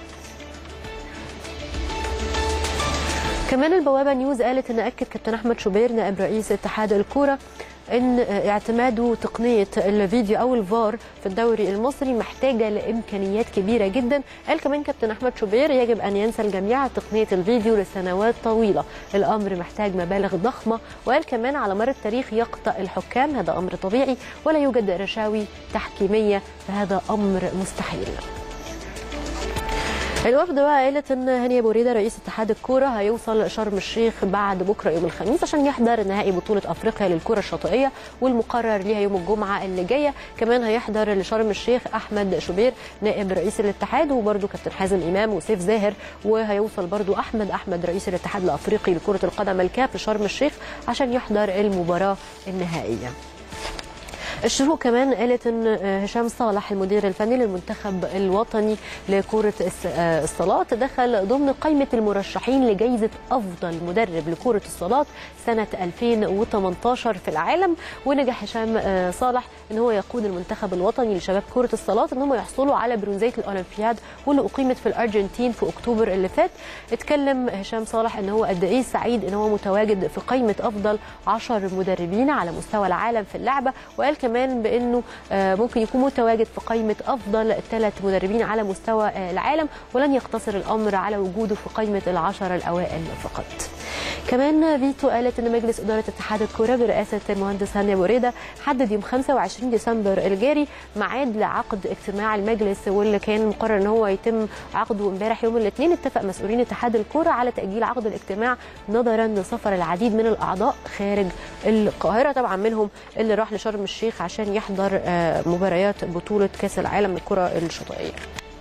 كمان البوابه نيوز قالت ان اكد كابتن احمد شوبير نائب رئيس اتحاد الكوره ان اعتماده تقنيه الفيديو او الفار في الدوري المصري محتاجه لامكانيات كبيره جدا قال كمان كابتن احمد شوبير يجب ان ينسى الجميع تقنيه الفيديو لسنوات طويله الامر محتاج مبالغ ضخمه وقال كمان على مر التاريخ يقطع الحكام هذا امر طبيعي ولا يوجد رشاوي تحكيميه فهذا امر مستحيل الوفد بقى قالت ان هاني ابو ريده رئيس اتحاد الكوره هيوصل شرم الشيخ بعد بكره يوم الخميس عشان يحضر نهائي بطوله افريقيا للكره الشاطئيه والمقرر ليها يوم الجمعه اللي جايه كمان هيحضر لشرم الشيخ احمد شوبير نائب رئيس الاتحاد وبرده كابتن حازم امام وسيف زاهر وهيوصل برده احمد احمد رئيس الاتحاد الافريقي لكره القدم الكاف لشرم الشيخ عشان يحضر المباراه النهائيه الشروق كمان قالت ان هشام صالح المدير الفني للمنتخب الوطني لكره الصالات دخل ضمن قائمه المرشحين لجائزه افضل مدرب لكره الصالات سنه 2018 في العالم ونجح هشام صالح ان هو يقود المنتخب الوطني لشباب كره الصالات ان هم يحصلوا على برونزيه الاولمبياد واللي اقيمت في الارجنتين في اكتوبر اللي فات اتكلم هشام صالح ان هو قد ايه سعيد ان هو متواجد في قائمه افضل 10 مدربين على مستوى العالم في اللعبه وقال كمان بانه ممكن يكون متواجد في قائمه افضل ثلاث مدربين على مستوى العالم ولن يقتصر الامر على وجوده في قائمه العشره الاوائل فقط. كمان فيتو قالت ان مجلس اداره اتحاد الكوره برئاسه المهندس هاني ابو ريده حدد يوم 25 ديسمبر الجاري ميعاد لعقد اجتماع المجلس واللي كان مقرر ان هو يتم عقده امبارح يوم الاثنين اتفق مسؤولين اتحاد الكوره على تاجيل عقد الاجتماع نظرا لسفر العديد من الاعضاء خارج القاهره طبعا منهم اللي راح لشرم الشيخ عشان يحضر مباريات بطوله كاس العالم للكره الشاطئيه.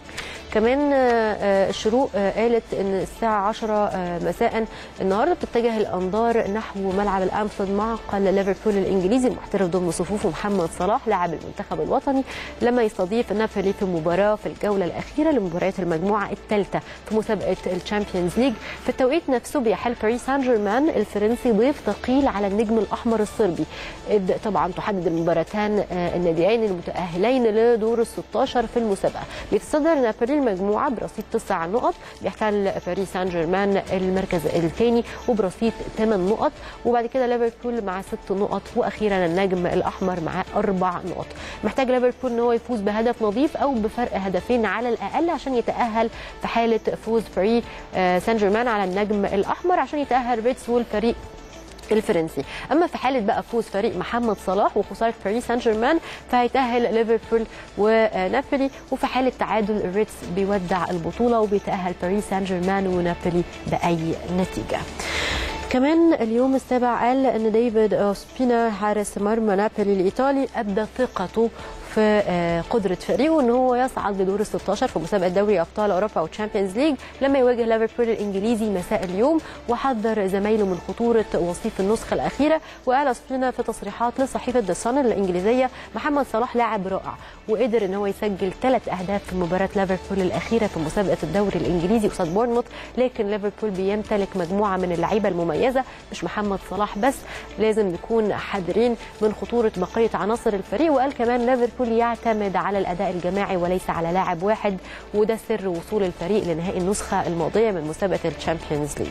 كمان الشروق قالت ان الساعه 10 مساء النهارده بتتجه الانظار نحو ملعب الانفيلد معقل ليفربول الانجليزي المحترف ضمن صفوفه محمد صلاح لاعب المنتخب الوطني لما يستضيف نابولي في مباراه في الجوله الاخيره لمباريات المجموعه الثالثه في مسابقه الشامبيونز ليج في التوقيت نفسه بيحل باريس سان جيرمان الفرنسي ضيف ثقيل على النجم الاحمر الصربي إذ طبعا تحدد المباراتان الناديين المتاهلين لدور ال 16 في المسابقه بيتصدر نابولي المجموعه برصيد تسع نقط بيحتل باريس سان جيرمان المركز الثاني وبرصيد ثمان نقط وبعد كده ليفربول مع ست نقط واخيرا النجم الاحمر مع اربع نقط محتاج ليفربول ان هو يفوز بهدف نظيف او بفرق هدفين على الاقل عشان يتاهل في حاله فوز فريق سان جيرمان على النجم الاحمر عشان يتاهل ريدز والفريق الفرنسي اما في حاله بقى فوز فريق محمد صلاح وخساره باريس سان جيرمان فهيتاهل ليفربول ونابولي وفي حاله تعادل الريدز بيودع البطوله وبيتاهل باريس سان جيرمان ونابولي باي نتيجه كمان اليوم السابع قال ان ديفيد اوسبينا حارس مرمى نابولي الايطالي ابدى ثقته في قدره فريقه ان هو يصعد لدور ال 16 في مسابقه دوري ابطال اوروبا والتشامبيونز ليج لما يواجه ليفربول الانجليزي مساء اليوم وحذر زمايله من خطوره وصيف النسخه الاخيره وقال اوسبينا في تصريحات لصحيفه ذا سان الانجليزيه محمد صلاح لاعب رائع وقدر ان هو يسجل ثلاث اهداف في مباراه ليفربول الاخيره في مسابقه الدوري الانجليزي قصاد بورنموث لكن ليفربول بيمتلك مجموعه من اللعيبه المميزه مش محمد صلاح بس لازم نكون حذرين من خطوره بقيه عناصر الفريق وقال كمان ليفربول يعتمد على الاداء الجماعي وليس على لاعب واحد وده سر وصول الفريق لنهائي النسخه الماضيه من مسابقه الشامبيونز ليج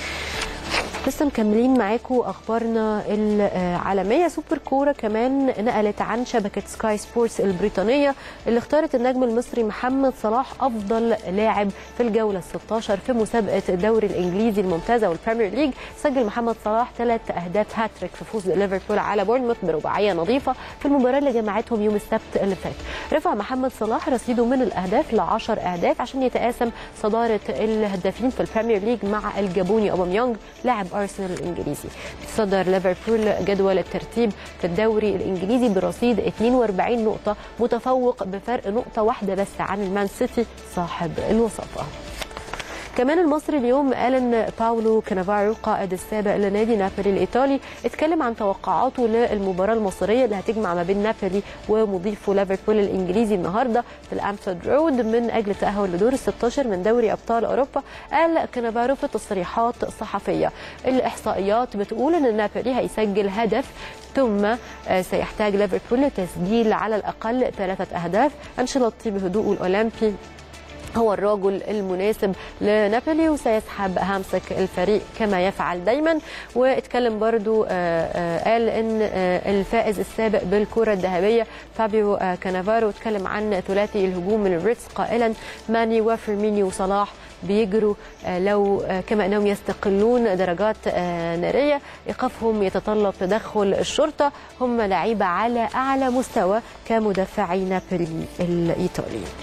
لسه مكملين معاكم اخبارنا العالميه سوبر كوره كمان نقلت عن شبكه سكاي سبورتس البريطانيه اللي اختارت النجم المصري محمد صلاح افضل لاعب في الجوله 16 في مسابقه الدوري الانجليزي الممتازه والبريمير ليج سجل محمد صلاح ثلاث اهداف هاتريك في فوز ليفربول على بورنموث برباعيه نظيفه في المباراه اللي جمعتهم يوم السبت اللي فات رفع محمد صلاح رصيده من الاهداف ل 10 اهداف عشان يتقاسم صداره الهدافين في البريمير ليج مع الجابوني اوباميونج لاعب ارسنال الانجليزي تصدر ليفربول جدول الترتيب في الدوري الانجليزي برصيد 42 نقطه متفوق بفرق نقطه واحده بس عن المان سيتي صاحب الوصافه كمان المصري اليوم قال ان باولو كانافارو القائد السابق لنادي نابولي الايطالي اتكلم عن توقعاته للمباراه المصريه اللي هتجمع ما بين نابولي ومضيفه ليفربول الانجليزي النهارده في الانفيلد رود من اجل التاهل لدور ال 16 من دوري ابطال اوروبا قال كانافارو في تصريحات صحفيه الاحصائيات بتقول ان نابولي هيسجل هدف ثم سيحتاج ليفربول لتسجيل على الاقل ثلاثه اهداف انشيلوتي بهدوءه الاولمبي هو الرجل المناسب لنابولي وسيسحب همسك الفريق كما يفعل دايما واتكلم برضو قال ان الفائز السابق بالكرة الذهبية فابيو كانافارو اتكلم عن ثلاثي الهجوم من الريتس قائلا ماني وفيرمينيو وصلاح بيجروا لو كما انهم يستقلون درجات ناريه ايقافهم يتطلب تدخل الشرطه هم لعيبه على اعلى مستوى كمدافعي نابولي الايطالي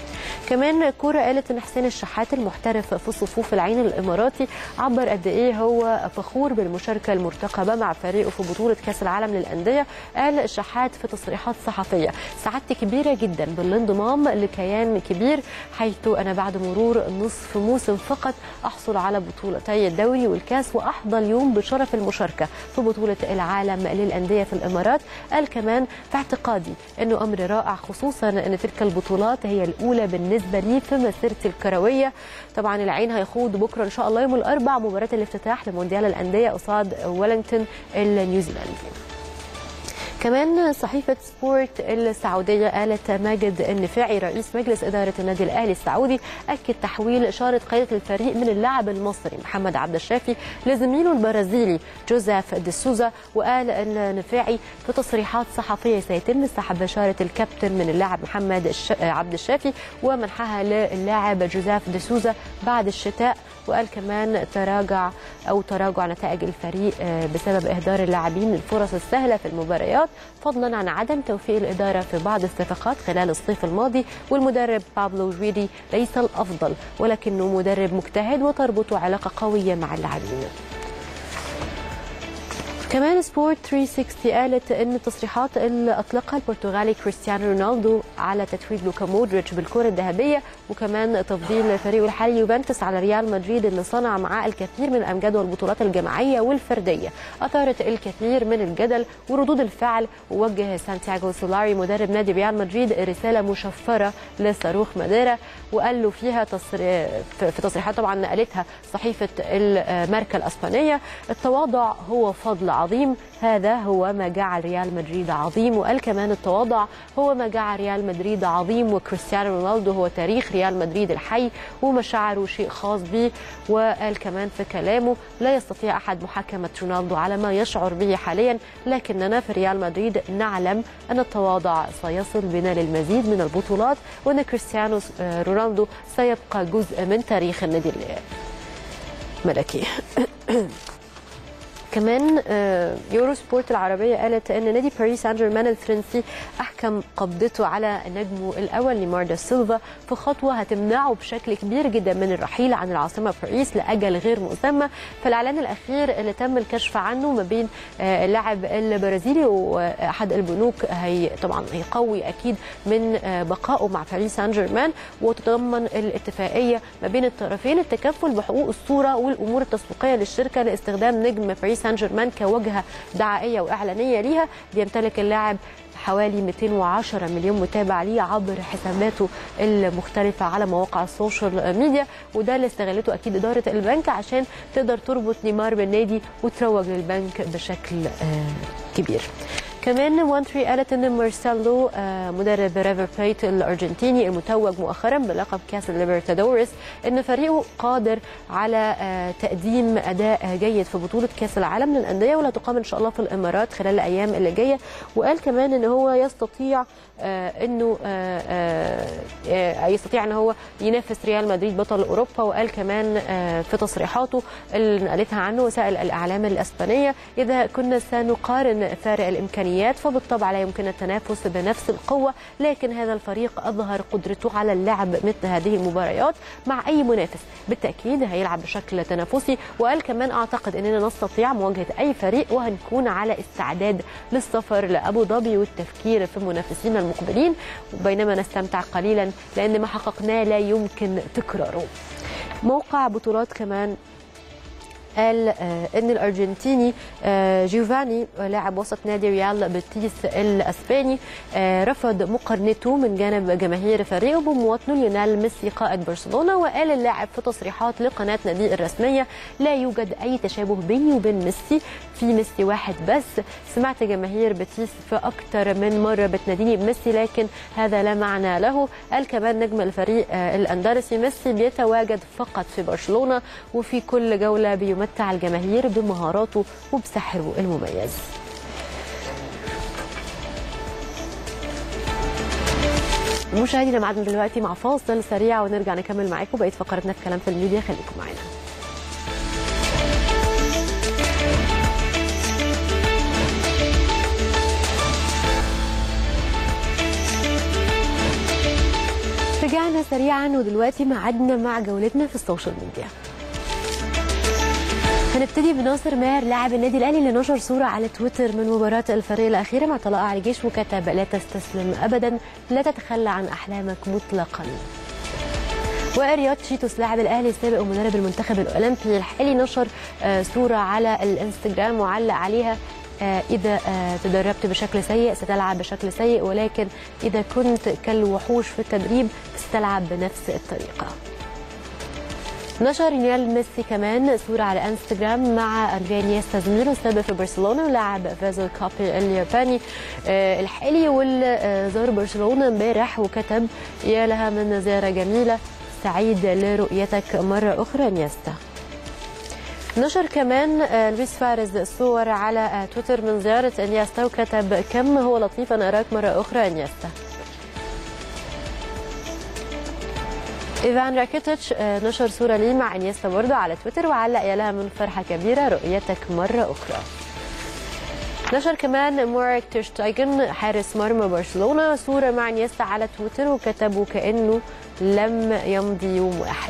كمان كوره قالت ان حسين الشحات المحترف في صفوف العين الاماراتي عبر قد ايه هو فخور بالمشاركه المرتقبه مع فريقه في بطوله كاس العالم للانديه قال الشحات في تصريحات صحفيه سعادتي كبيره جدا بالانضمام لكيان كبير حيث انا بعد مرور نصف موسم فقط احصل على بطولتي الدوري والكاس واحظى اليوم بشرف المشاركه في بطوله العالم للانديه في الامارات قال كمان في اعتقادي انه امر رائع خصوصا ان تلك البطولات هي الاولى بالنسبه لي في مسيرتي الكرويه طبعا العين هيخوض بكره ان شاء الله يوم الاربعاء مباراه الافتتاح لمونديال الانديه قصاد ويلينغتون النيوزيلندي كمان صحيفة سبورت السعودية قالت ماجد النفاعي رئيس مجلس إدارة النادي الأهلي السعودي أكد تحويل إشارة قيادة الفريق من اللاعب المصري محمد عبد الشافي لزميله البرازيلي جوزيف ديسوزا وقال أن نفاعي في تصريحات صحفية سيتم سحب إشارة الكابتن من اللاعب محمد الش... عبد الشافي ومنحها للاعب جوزيف ديسوزا بعد الشتاء وقال كمان تراجع أو تراجع نتائج الفريق بسبب إهدار اللاعبين الفرص السهلة في المباريات فضلا عن عدم توفيق الإدارة في بعض الصفقات خلال الصيف الماضي والمدرب بابلو جويري ليس الأفضل ولكنه مدرب مجتهد وتربطه علاقة قوية مع اللاعبين كمان سبورت 360 قالت ان التصريحات اللي اطلقها البرتغالي كريستيانو رونالدو على تتويج لوكا مودريتش بالكره الذهبيه وكمان تفضيل فريقه الحالي يوفنتوس على ريال مدريد اللي صنع معاه الكثير من الامجاد والبطولات الجماعيه والفرديه اثارت الكثير من الجدل وردود الفعل ووجه سانتياغو سولاري مدرب نادي ريال مدريد رساله مشفره لصاروخ ماديرا وقال له فيها تصري... في تصريحات طبعا نقلتها صحيفه الماركه الاسبانيه التواضع هو فضل عظيم هذا هو ما جعل ريال مدريد عظيم وقال كمان التواضع هو ما جعل ريال مدريد عظيم وكريستيانو رونالدو هو تاريخ ريال مدريد الحي ومشاعره شيء خاص به وقال كمان في كلامه لا يستطيع احد محاكمه رونالدو على ما يشعر به حاليا لكننا في ريال مدريد نعلم ان التواضع سيصل بنا للمزيد من البطولات وان كريستيانو رونالدو سيبقى جزء من تاريخ النادي الملكي كمان يورو سبورت العربية قالت أن نادي باريس سان جيرمان الفرنسي أحكم قبضته على نجمه الأول نيمار دا سيلفا في خطوة هتمنعه بشكل كبير جدا من الرحيل عن العاصمة باريس لأجل غير مسمى في الإعلان الأخير اللي تم الكشف عنه ما بين اللاعب البرازيلي وأحد البنوك هي طبعا هيقوي أكيد من بقائه مع باريس سان جيرمان وتتضمن الاتفاقية ما بين الطرفين التكفل بحقوق الصورة والأمور التسويقية للشركة لاستخدام نجم باريس سان جيرمان كوجهه دعائيه واعلانيه ليها بيمتلك اللاعب حوالي 210 مليون متابع ليه عبر حساباته المختلفة على مواقع السوشيال ميديا وده اللي استغلته أكيد إدارة البنك عشان تقدر تربط نيمار بالنادي وتروج للبنك بشكل كبير كمان وان تري قالت ان مارسيلو مدرب ريفر بليت الارجنتيني المتوج مؤخرا بلقب كاس الليبرتادوريس ان فريقه قادر على تقديم اداء جيد في بطوله كاس العالم للانديه ولا تقام ان شاء الله في الامارات خلال الايام اللي جايه وقال كمان ان هو يستطيع انه يستطيع ان هو ينافس ريال مدريد بطل اوروبا وقال كمان في تصريحاته اللي نقلتها عنه وسائل الاعلام الاسبانيه اذا كنا سنقارن فارق الامكانيات الامكانيات فبالطبع لا يمكن التنافس بنفس القوه لكن هذا الفريق اظهر قدرته على اللعب مثل هذه المباريات مع اي منافس بالتاكيد هيلعب بشكل تنافسي وقال كمان اعتقد اننا نستطيع مواجهه اي فريق وهنكون على استعداد للسفر لابو ظبي والتفكير في منافسينا المقبلين بينما نستمتع قليلا لان ما حققناه لا يمكن تكراره موقع بطولات كمان قال ان الارجنتيني جيوفاني لاعب وسط نادي ريال بيتيس الاسباني رفض مقارنته من جانب جماهير فريقه بمواطنه ليونيل ميسي قائد برشلونه وقال اللاعب في تصريحات لقناه نادي الرسميه لا يوجد اي تشابه بيني وبين ميسي في ميسي واحد بس سمعت جماهير بيتيس في اكثر من مره بتناديني بميسي لكن هذا لا معنى له قال كمان نجم الفريق الاندلسي ميسي بيتواجد فقط في برشلونه وفي كل جوله بيمثل يمتع الجماهير بمهاراته وبسحره المميز مشاهدينا معادنا دلوقتي مع فاصل سريع ونرجع نكمل معاكم بقيه فقرتنا في كلام في الميديا خليكم معانا رجعنا سريعا ودلوقتي ميعادنا مع جولتنا في السوشيال ميديا هنبتدي بناصر ماهر لاعب النادي الاهلي اللي نشر صوره على تويتر من مباراه الفريق الاخيره مع طلائع الجيش وكتب لا تستسلم ابدا لا تتخلى عن احلامك مطلقا ورياض شيتوس لاعب الاهلي السابق ومدرب المنتخب الاولمبي الحالي نشر آه، صوره على الانستجرام وعلق عليها آه، إذا آه، تدربت بشكل سيء ستلعب بشكل سيء ولكن إذا كنت كالوحوش في التدريب ستلعب بنفس الطريقة نشر ريال ميسي كمان صورة على انستغرام مع اندريا نيستا زميله السابق في برشلونة ولاعب فازل كابي الياباني آه، الحالي واللي آه، زار برشلونة امبارح وكتب يا لها من زيارة جميلة سعيد لرؤيتك مرة أخرى نيستا نشر كمان آه، لويس فارز صور على آه، تويتر من زيارة انيستا وكتب كم هو لطيف أن أراك مرة أخرى انيستا ايفان راكيتيتش آه، نشر صورة ليه مع انيستا برضه على تويتر وعلق يا لها من فرحة كبيرة رؤيتك مرة أخرى نشر كمان مارك تيرشتايجن حارس مرمى برشلونة صورة مع انيستا على تويتر وكتب وكأنه لم يمضي يوم واحد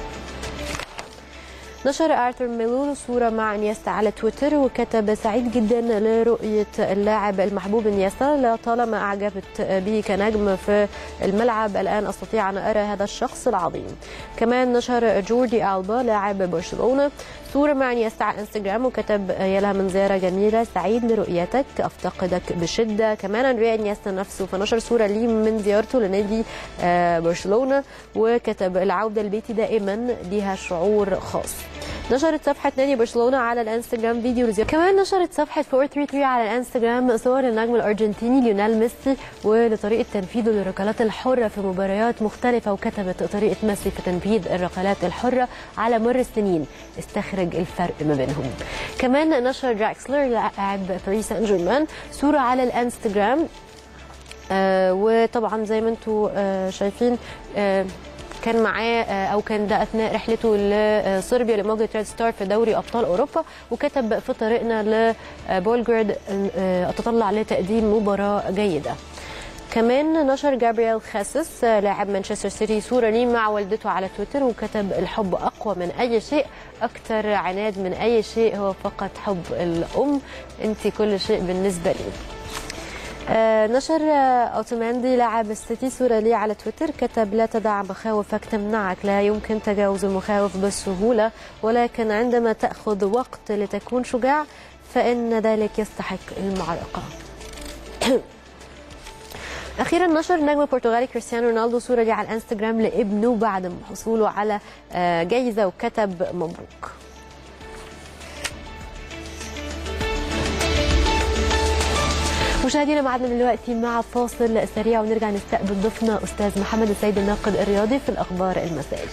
نشر ارثر ميلون صوره مع انيستا على تويتر وكتب سعيد جدا لرؤيه اللاعب المحبوب انيستا لطالما اعجبت به كنجم في الملعب الان استطيع ان ارى هذا الشخص العظيم كمان نشر جوردي البا لاعب برشلونه صوره مع انيستا على انستغرام وكتب يا لها من زياره جميله سعيد لرؤيتك افتقدك بشده كمان اندريا انيستا نفسه فنشر صوره ليه من زيارته لنادي آه، برشلونه وكتب العوده لبيتي دائما ليها شعور خاص نشرت صفحة نادي برشلونة على الانستجرام فيديو لزيارة كمان نشرت صفحة 433 على الانستجرام صور النجم الارجنتيني ليونيل ميسي ولطريقة تنفيذه للركلات الحرة في مباريات مختلفة وكتبت طريقة ميسي في تنفيذ الركلات الحرة على مر السنين استخرج الفرق ما بينهم كمان نشر دراكسلر لاعب باريس سان جيرمان صورة على الانستجرام آه وطبعا زي ما انتم آه شايفين آه كان معاه آه، او كان ده اثناء رحلته لصربيا لمواجهه ريد ستار في دوري ابطال اوروبا وكتب في طريقنا لبولجراد آه، اتطلع لتقديم مباراه جيده كمان نشر جابرييل خاسس آه، لاعب مانشستر سيتي صوره ليه مع والدته على تويتر وكتب الحب اقوى من اي شيء اكثر عناد من اي شيء هو فقط حب الام انت كل شيء بالنسبه لي آه، نشر آه، اوتوماندي لاعب السيتي صورة ليه على تويتر كتب لا تدع مخاوفك تمنعك لا يمكن تجاوز المخاوف بالسهولة ولكن عندما تأخذ وقت لتكون شجاع فإن ذلك يستحق المعركة اخيرا نشر نجم البرتغالي كريستيانو رونالدو صوره ليه على الانستجرام لابنه بعد حصوله على آه، جايزه وكتب مبروك مشاهدينا معنا دلوقتي مع فاصل سريع ونرجع نستقبل ضيفنا استاذ محمد السيد الناقد الرياضي في الاخبار المسائيه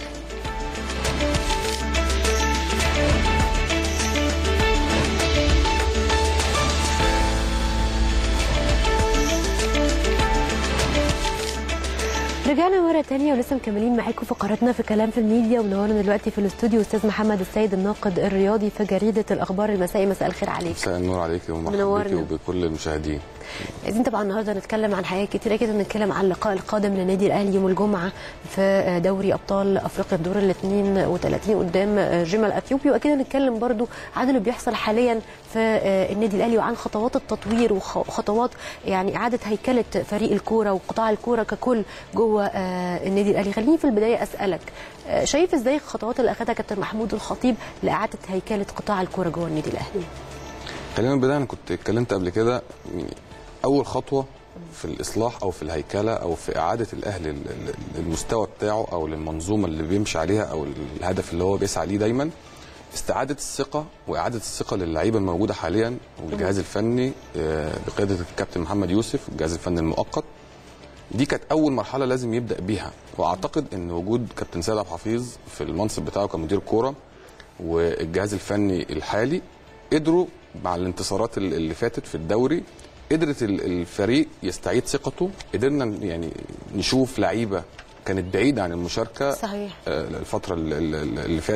رجعنا مرة تانية ولسه مكملين معاكم فقراتنا في كلام في الميديا ومنورنا دلوقتي في الاستوديو استاذ محمد السيد الناقد الرياضي في جريدة الأخبار المسائي مساء الخير عليك مساء النور عليك ومرحبا منورنا. بك وبكل المشاهدين عايزين طبعا النهارده نتكلم عن حاجات كتيره كده نتكلم عن اللقاء القادم للنادي الاهلي يوم الجمعه في دوري ابطال افريقيا الدور ال 32 قدام جمال اثيوبي واكيد هنتكلم برضو عن اللي بيحصل حاليا في النادي الاهلي وعن خطوات التطوير وخطوات يعني اعاده هيكله فريق الكوره وقطاع الكوره ككل جوه النادي الاهلي خليني في البدايه اسالك شايف ازاي الخطوات اللي اخذها كابتن محمود الخطيب لاعاده هيكله قطاع الكوره جوه النادي الاهلي خلينا من البدايه انا كنت اتكلمت قبل كده يعني اول خطوه في الاصلاح او في الهيكله او في اعاده الاهلي لل- لل- للمستوى بتاعه او للمنظومه اللي بيمشي عليها او الهدف اللي هو بيسعى ليه دايما استعاده الثقه واعاده الثقه للعيبه الموجوده حاليا والجهاز الفني آه، بقياده الكابتن محمد يوسف الجهاز الفني المؤقت دي كانت اول مرحله لازم يبدا بيها واعتقد ان وجود كابتن سيد عبد الحفيظ في المنصب بتاعه كمدير كوره والجهاز الفني الحالي قدروا مع الانتصارات ال- اللي فاتت في الدوري قدرت ال- الفريق يستعيد ثقته قدرنا يعني نشوف لعيبه كانت بعيده عن المشاركه صحيح آه، الفتره ال- ال- اللي فاتت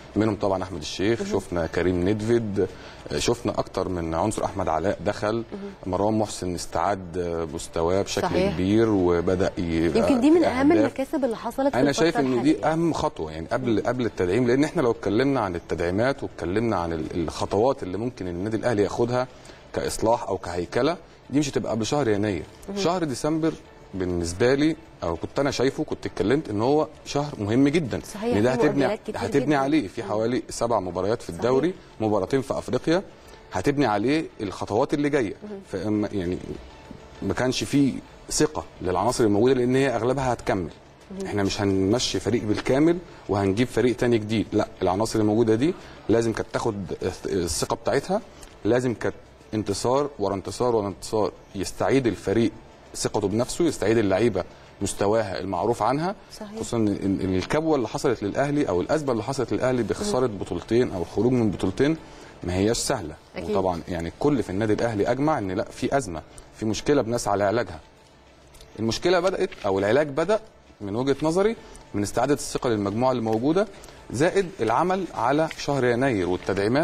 منهم طبعا احمد الشيخ شفنا كريم ندفيد آه، شفنا اكتر من عنصر احمد علاء دخل مروان محسن استعاد آه، مستواه بشكل صحيح. كبير وبدا يبقى يمكن دي من في اهم أهداف. المكاسب اللي حصلت في انا الفترة شايف ان دي الحالية. اهم خطوه يعني قبل قبل التدعيم لان احنا لو اتكلمنا عن التدعيمات واتكلمنا عن ال- الخطوات اللي ممكن النادي الاهلي ياخدها كاصلاح او كهيكله دي مش هتبقى قبل شهر يناير شهر ديسمبر بالنسبه لي او كنت انا شايفه كنت اتكلمت ان هو شهر مهم جدا صحيح، ان ده في هتبني مؤجلات كتير هتبني جداً. عليه في حوالي سبع مباريات في الدوري مباراتين في افريقيا هتبني عليه الخطوات اللي جايه فأما يعني ما كانش فيه ثقه للعناصر الموجوده لان هي اغلبها هتكمل احنا مش هنمشي فريق بالكامل وهنجيب فريق تاني جديد لا العناصر الموجوده دي لازم كانت تاخد الثقه بتاعتها لازم كانت انتصار ورا انتصار ورا انتصار يستعيد الفريق ثقته بنفسه يستعيد اللعيبه مستواها المعروف عنها صحيح. خصوصا إن- إن الكبوه اللي حصلت للاهلي او الازمه اللي حصلت للاهلي بخساره بطولتين او الخروج من بطولتين ما هياش سهله أكيد. وطبعا يعني الكل في النادي الاهلي اجمع ان لا في ازمه في مشكله بنسعى لعلاجها المشكله بدات او العلاج بدا من وجهه نظري من استعاده الثقه للمجموعه اللي موجوده زائد العمل على شهر يناير والتدعيمات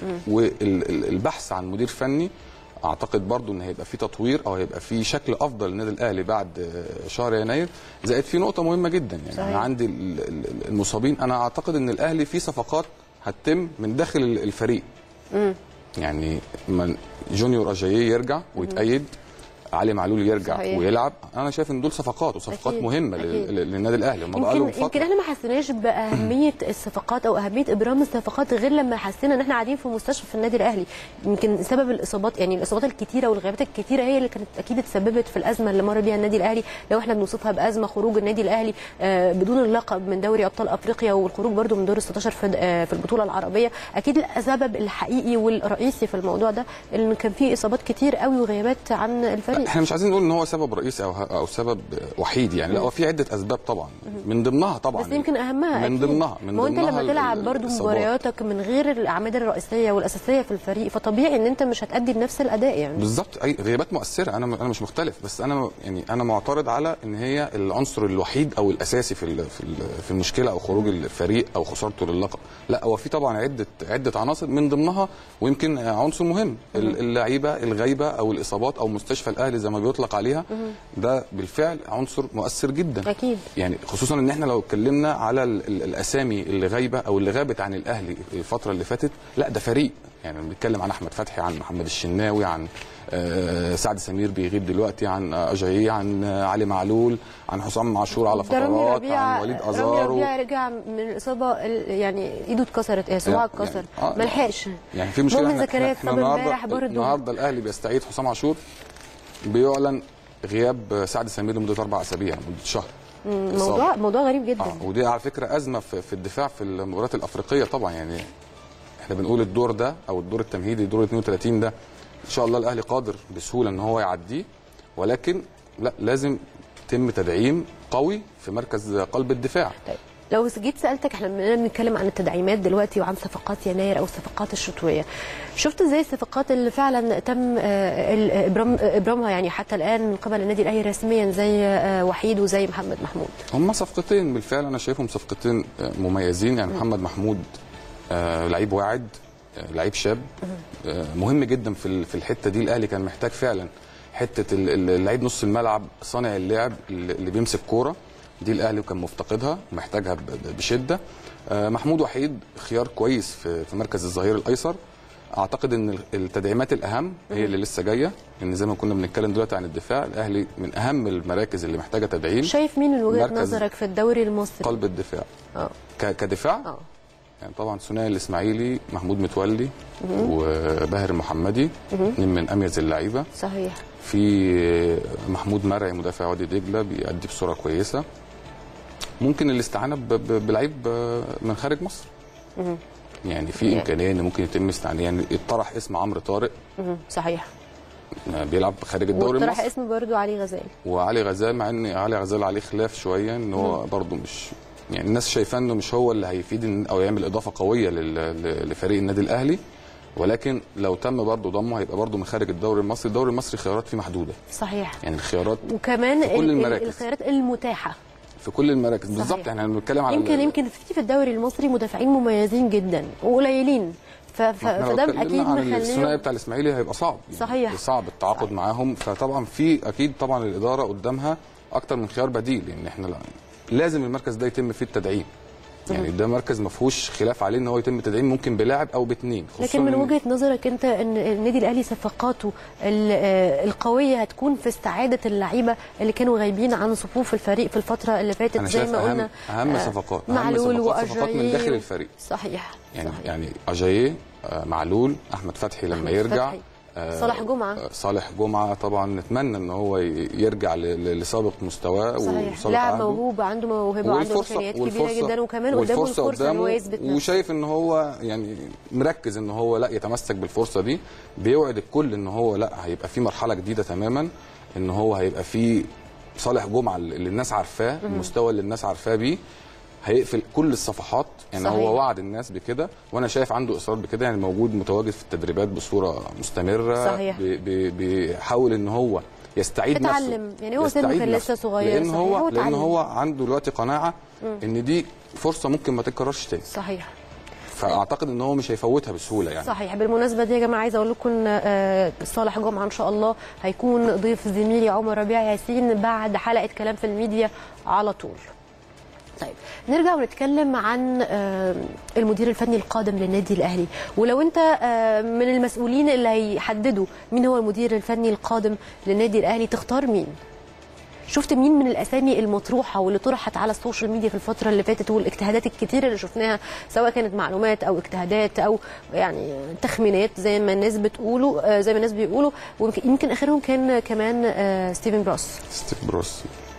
والبحث عن مدير فني اعتقد برضو ان هيبقى في تطوير او هيبقى في شكل افضل للنادي الاهلي بعد آه، شهر يناير زائد في نقطه مهمه جدا يعني صحيح. انا عندي ال- ال- المصابين انا اعتقد ان الاهلي في صفقات هتتم من داخل ال- الفريق يعني من جونيور اجاييه يرجع ويتأيد علي معلول يرجع صحيح. ويلعب انا شايف ان دول صفقات وصفقات أكيد. مهمه لل- أكيد. لل- للنادي الاهلي هم بقى لهم يمكن يمكن فتره احنا ما حسيناش باهميه الصفقات او اهميه ابرام الصفقات غير لما حسينا ان احنا قاعدين في مستشفى في النادي الاهلي يمكن سبب الاصابات يعني الاصابات الكتيره والغيابات الكتيره هي اللي كانت اكيد اتسببت في الازمه اللي مر بيها النادي الاهلي لو احنا بنوصفها بازمه خروج النادي الاهلي آه، بدون اللقب من دوري ابطال افريقيا والخروج برده من دور ال 16 في آه، في البطوله العربيه اكيد السبب الحقيقي والرئيسي في الموضوع ده ان كان في اصابات كتير قوي وغيابات عن الفريق احنا مش عايزين نقول ان هو سبب رئيسي او او سبب وحيد يعني لا هو في عده اسباب طبعا من ضمنها طبعا بس يمكن اهمها من أكيد. ضمنها من ما هو انت ضمنها لما ال- تلعب برضو الإصابات. مبارياتك من غير الاعمده الرئيسيه والاساسيه في الفريق فطبيعي ان انت مش هتأدي بنفس الاداء يعني بالظبط اي غيابات مؤثره انا انا مش مختلف بس انا يعني انا معترض على ان هي العنصر الوحيد او الاساسي في ال- في ال- في المشكله او خروج الفريق او خسارته للقب لا هو في طبعا عده عده عناصر من ضمنها ويمكن عنصر مهم ال- اللعيبه الغايبه او الاصابات او مستشفى الاهلي زي ما بيطلق عليها ده بالفعل عنصر مؤثر جدا اكيد يعني خصوصا ان احنا لو اتكلمنا على ال- ال- الاسامي اللي غايبه او اللي غابت عن الاهلي الفتره اللي فاتت لا ده فريق يعني بنتكلم عن احمد فتحي عن محمد الشناوي عن آه، سعد سمير بيغيب دلوقتي عن آه، اجاييه عن آه، علي معلول عن حسام عاشور على ده رامي فترات ربيعة عن وليد رامي ازارو ربيعة رجع من الاصابه ال- يعني ايده اتكسرت ايه صباعه يعني- اتكسر آه، ما لحقش يعني في مشكله مؤمن احنا- زكريا احنا اتصاب النهارده امبارح برضه النهارده الاهلي بيستعيد حسام عاشور بيعلن غياب سعد سمير لمده اربع اسابيع مده شهر موضوع موضوع غريب جدا اه ودي على فكره ازمه في, في الدفاع في المباريات الافريقيه طبعا يعني احنا بنقول الدور ده او الدور التمهيدي دور 32 ده ان شاء الله الاهلي قادر بسهوله ان هو يعديه ولكن لا لازم يتم تدعيم قوي في مركز قلب الدفاع طيب لو جيت سالتك احنا بنبقى بنتكلم عن التدعيمات دلوقتي وعن صفقات يناير او الصفقات الشتويه شفت ازاي الصفقات اللي فعلا تم آه، ال- ابرام ابرامها يعني حتى الان من قبل النادي الاهلي رسميا زي آه، وحيد وزي محمد محمود هم صفقتين بالفعل انا شايفهم صفقتين آه، مميزين يعني محمد محمود آه، لعيب واعد آه، لعيب شاب آه، مهم جدا في ال- في الحته دي الاهلي كان محتاج فعلا حته ال- ال- اللعيب نص الملعب صانع اللعب اللي اللي بيمسك كوره دي الاهلي كان مفتقدها ومحتاجها ب- ب- بشده آه، محمود وحيد خيار كويس في في مركز الظهير الايسر اعتقد ان ال- التدعيمات الاهم هي اللي لسه جايه لان زي ما كنا بنتكلم دلوقتي عن الدفاع الاهلي من اهم المراكز اللي محتاجه تدعيم شايف مين من وجهه مركز نظرك في الدوري المصري قلب الدفاع اه ك- كدفاع اه يعني طبعا ثنائي الاسماعيلي محمود متولي وباهر المحمدي اثنين من اميز اللعيبه صحيح في محمود مرعي مدافع وادي دجله بيأدي بصوره كويسه ممكن الاستعانه ب- ب- بلعيب من خارج مصر يعني في يعني. امكانيه ان ممكن يتم استعانه يعني اتطرح اسم عمرو طارق مهم. صحيح بيلعب خارج الدوري واقترح المصري اسم برضو علي غزال وعلي غزال مع ان علي غزال عليه خلاف شويه ان هو برضه مش يعني الناس شايفاه انه مش هو اللي هيفيد إن- او يعمل اضافه قويه لل- ل- لفريق النادي الاهلي ولكن لو تم برضه ضمه هيبقى برضه من خارج الدوري المصري الدوري المصري خيارات فيه محدوده صحيح يعني الخيارات وكمان في كل ال- ال- المراكز. الخيارات المتاحه في كل المراكز بالظبط يعني احنا بنتكلم على يمكن يمكن في في الدوري المصري مدافعين مميزين جدا وقليلين ف- ف- احنا لو فده اتكلمنا اكيد عن الثنائي مخليه بتاع الاسماعيلي هيبقى صعب يعني صحيح. صعب التعاقد معاهم فطبعا في اكيد طبعا الاداره قدامها اكتر من خيار بديل لان احنا لا- لازم المركز ده يتم فيه التدعيم يعني ده مركز ما فيهوش خلاف عليه ان هو يتم تدعيم ممكن بلاعب او باثنين لكن من وجهه نظرك انت ان النادي الاهلي صفقاته ال- آه، القويه هتكون في استعاده اللعيبه اللي كانوا غايبين عن صفوف الفريق في الفتره اللي فاتت انا زي شايف ما اهم قلنا اهم آه، صفقات اهم معلول صفقات صفقات من وأجاييه داخل الفريق صحيح يعني صحيح. يعني اجاييه آه، معلول احمد فتحي لما أحمد يرجع فتحي. آه، صالح جمعة. آه، صالح جمعه طبعا نتمنى ان هو ي- يرجع ل- ل- لسابق مستواه صحيح وسابق لاعب عهده. موهوب عنده موهبه وعنده والفرصه امكانيات كبيره والفرصه جدا وكمان قدامه والفرصة الفرصه ان هو يثبت نفسه وشايف ان هو يعني مركز ان هو لا يتمسك بالفرصه دي بيوعد الكل ان هو لا هيبقى في مرحله جديده تماما ان هو هيبقى في صالح جمعه اللي الناس عارفاه المستوى اللي الناس عارفاه بيه هيقفل كل الصفحات يعني صحيح. هو وعد الناس بكده وانا شايف عنده اصرار بكده يعني موجود متواجد في التدريبات بصوره مستمره صحيح. بي- بي- بيحاول ان هو يستعيد نفسه اتعلم. يعني هو سنه يستعيد كان نفسه. لسه صغير، لان صحيح. هو هو لان اتعلم. هو عنده دلوقتي قناعه ان دي فرصه ممكن ما تتكررش تاني صحيح فاعتقد ان هو مش هيفوتها بسهوله يعني صحيح بالمناسبه دي يا جماعه عايزه اقول لكم إن، آه، صالح جمعه ان شاء الله هيكون ضيف زميلي عمر ربيع ياسين بعد حلقه كلام في الميديا على طول طيب نرجع ونتكلم عن آه، المدير الفني القادم للنادي الاهلي ولو انت آه، من المسؤولين اللي هيحددوا مين هو المدير الفني القادم للنادي الاهلي تختار مين شفت مين من الاسامي المطروحه واللي طرحت على السوشيال ميديا في الفتره اللي فاتت والاجتهادات الكتير اللي شفناها سواء كانت معلومات او اجتهادات او يعني تخمينات زي ما الناس بتقولوا آه، زي ما الناس بيقولوا ويمكن يمكن اخرهم كان كمان آه، ستيفن براس ستيف بروس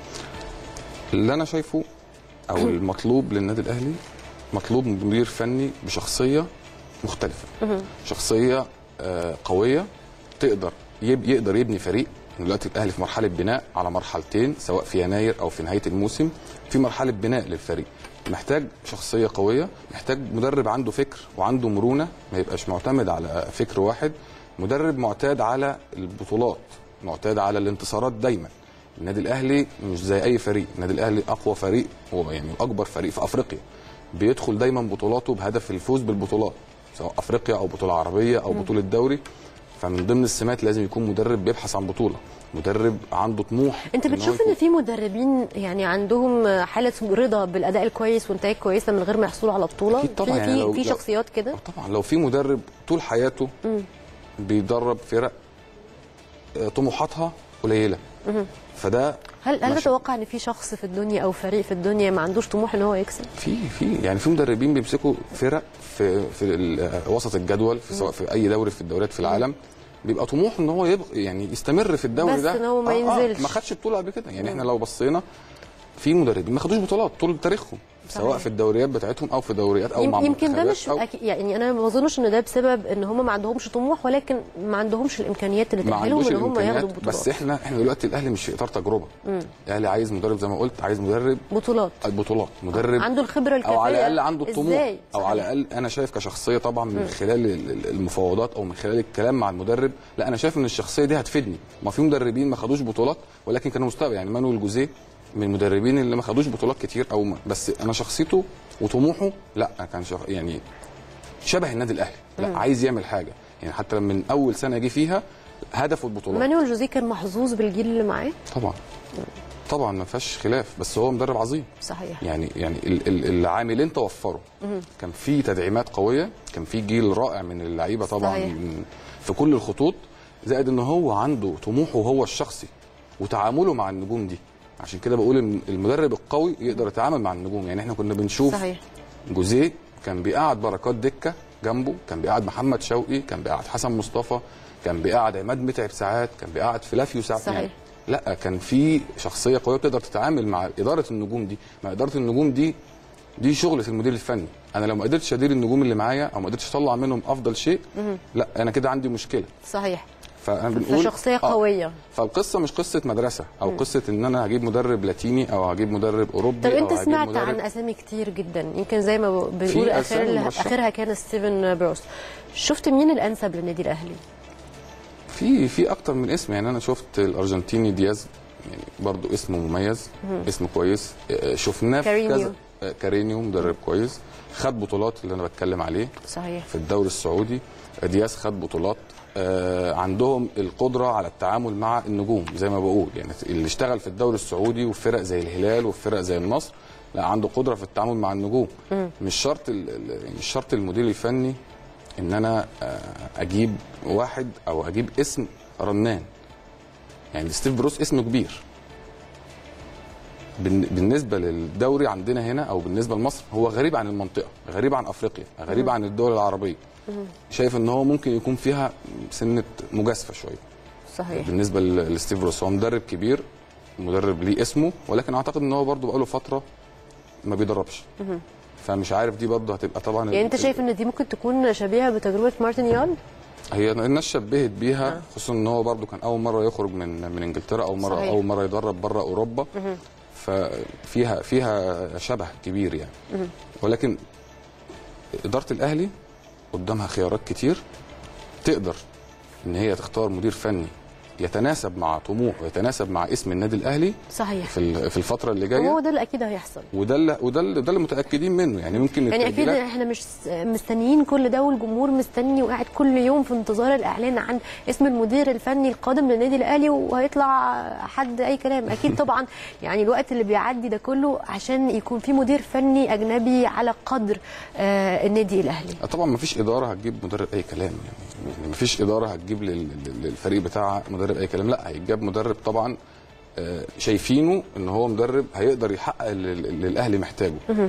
اللي انا شايفه او المطلوب للنادي الاهلي مطلوب مدير فني بشخصيه مختلفه شخصيه آه، قويه تقدر يب يقدر يبني فريق دلوقتي الاهلي في مرحله بناء على مرحلتين سواء في يناير او في نهايه الموسم في مرحله بناء للفريق محتاج شخصيه قويه محتاج مدرب عنده فكر وعنده مرونه ما يبقاش معتمد على فكر واحد مدرب معتاد على البطولات معتاد على الانتصارات دايما النادي الاهلي مش زي اي فريق النادي الاهلي اقوى فريق هو يعني اكبر فريق في افريقيا بيدخل دايما بطولاته بهدف الفوز بالبطولات سواء افريقيا او بطوله عربيه او بطوله دوري فمن ضمن السمات لازم يكون مدرب بيبحث عن بطوله مدرب عنده طموح انت إن هو بتشوف يكون- ان في مدربين يعني عندهم حاله رضا بالاداء الكويس وانتاج كويسه من غير ما يحصلوا على بطوله أكيد طبعاً، في يعني في, لو- في لو- شخصيات كده آه طبعا لو في مدرب طول حياته بيدرب فرق آه، طموحاتها قليله فده هل هل ماشي. تتوقع ان في شخص في الدنيا او فريق في الدنيا ما عندوش طموح ان هو يكسب في في يعني في مدربين بيمسكوا فرق في في ال- وسط الجدول في سواء في اي دوري في الدوريات في العالم بيبقى طموح ان هو يبقى يعني يستمر في الدوري بس ده إن هو ما ينزلش. ما خدش بطوله قبل كده يعني احنا لو بصينا في مدربين ما خدوش بطولات طول تاريخهم سواء صحيح. في الدوريات بتاعتهم او في دوريات او مع يم- يمكن ده منتخبات مش أو أكيد يعني انا ما اظنش ان ده بسبب ان هم ما عندهمش طموح ولكن ما عندهمش الامكانيات اللي ما تاهلهم عندوش ان هم ياخدوا الامكانيات بطولات بس احنا احنا دلوقتي الاهلي مش في اطار تجربه الاهلي عايز مدرب زي ما قلت عايز مدرب بطولات البطولات مدرب عنده الخبره الكافيه او على الاقل عنده الطموح إزاي؟ او صحيح. على الاقل انا شايف كشخصيه طبعا من خلال ال- ال- المفاوضات او من خلال الكلام مع المدرب لا انا شايف ان الشخصيه دي هتفيدني ما في مدربين ما خدوش بطولات ولكن كانوا مستوى يعني مانويل جوزيه من المدربين اللي ما خدوش بطولات كتير او ما بس انا شخصيته وطموحه لا كان شخ... يعني شبه النادي الاهلي لا عايز يعمل حاجه يعني حتى من اول سنه جه فيها هدفه البطولات مانويل جوزيه كان محظوظ بالجيل اللي معاه طبعا طبعا ما فيهاش خلاف بس هو مدرب عظيم صحيح يعني يعني ال- ال- العاملين توفروا كان في تدعيمات قويه كان في جيل رائع من اللعيبه طبعا صحيح. من في كل الخطوط زائد ان هو عنده طموحه هو الشخصي وتعامله مع النجوم دي عشان كده بقول ان المدرب القوي يقدر يتعامل مع النجوم يعني احنا كنا بنشوف صحيح جوزيه كان بيقعد بركات دكه جنبه كان بيقعد محمد شوقي كان بيقعد حسن مصطفى كان بيقعد عماد متعب ساعات كان بيقعد فلافيو ساعات صحيح. يعني لا كان في شخصيه قويه بتقدر تتعامل مع اداره النجوم دي مع اداره النجوم دي دي شغله المدير الفني انا لو ما قدرتش ادير النجوم اللي معايا او ما قدرتش اطلع منهم افضل شيء لا انا كده عندي مشكله صحيح فانا بنقول فشخصيه آه، قويه فالقصه مش قصه مدرسه او قصه ان انا هجيب مدرب لاتيني او هجيب مدرب اوروبي طب او انت هجيب سمعت مدرب عن اسامي كتير جدا يمكن زي ما بنقول في اخر أسامي مرشحة. اخرها كان ستيفن بروس شفت مين الانسب للنادي الاهلي في في اكتر من اسم يعني انا شفت الارجنتيني دياز يعني برضو اسم مميز اسم كويس آه، شفناه في كارينيو. كذا آه، كارينيو مدرب كويس خد بطولات اللي انا بتكلم عليه صحيح في الدوري السعودي دياس خد بطولات آه، عندهم القدره على التعامل مع النجوم زي ما بقول يعني اللي اشتغل في الدوري السعودي وفي فرق زي الهلال وفي فرق زي النصر لا عنده قدره في التعامل مع النجوم مش شرط ال- ال- مش شرط المدير الفني ان انا آه، اجيب واحد او اجيب اسم رنان يعني ستيف بروس اسم كبير بالن- بالنسبه للدوري عندنا هنا او بالنسبه لمصر هو غريب عن المنطقه غريب عن افريقيا غريب عن الدول العربيه شايف ان هو ممكن يكون فيها سنه مجازفه شويه صحيح بالنسبه ل- لستيف روس هو مدرب كبير مدرب ليه اسمه ولكن اعتقد ان هو برضه بقاله فتره ما بيدربش فمش عارف دي برضه هتبقى طبعا يعني انت شايف ان دي ممكن تكون شبيهه بتجربه مارتن يال هي الناس شبهت بيها خصوصا ان هو برضه كان اول مره يخرج من من انجلترا او مره صحيح. اول مره يدرب بره اوروبا ففيها فيها شبه كبير يعني ولكن اداره الاهلي قدامها خيارات كتير تقدر ان هي تختار مدير فني يتناسب مع طموح ويتناسب مع اسم النادي الاهلي صحيح في ال- في الفتره اللي جايه هو ده اللي اكيد هيحصل وده اللي وده اللي ده اللي متاكدين منه يعني ممكن يعني اكيد التأجيلات- احنا مش مستنيين كل ده والجمهور مستني وقاعد كل يوم في انتظار الاعلان عن اسم المدير الفني القادم للنادي الاهلي وهيطلع حد اي كلام اكيد طبعا يعني الوقت اللي بيعدي ده كله عشان يكون في مدير فني اجنبي على قدر آه النادي الاهلي طبعا ما فيش اداره هتجيب مدرب اي كلام يعني يعني ما فيش اداره هتجيب لل- لل- للفريق بتاعها مدرب اي كلام لا هيتجاب مدرب طبعا آه، شايفينه ان هو مدرب هيقدر يحقق اللي اللي الاهلي محتاجه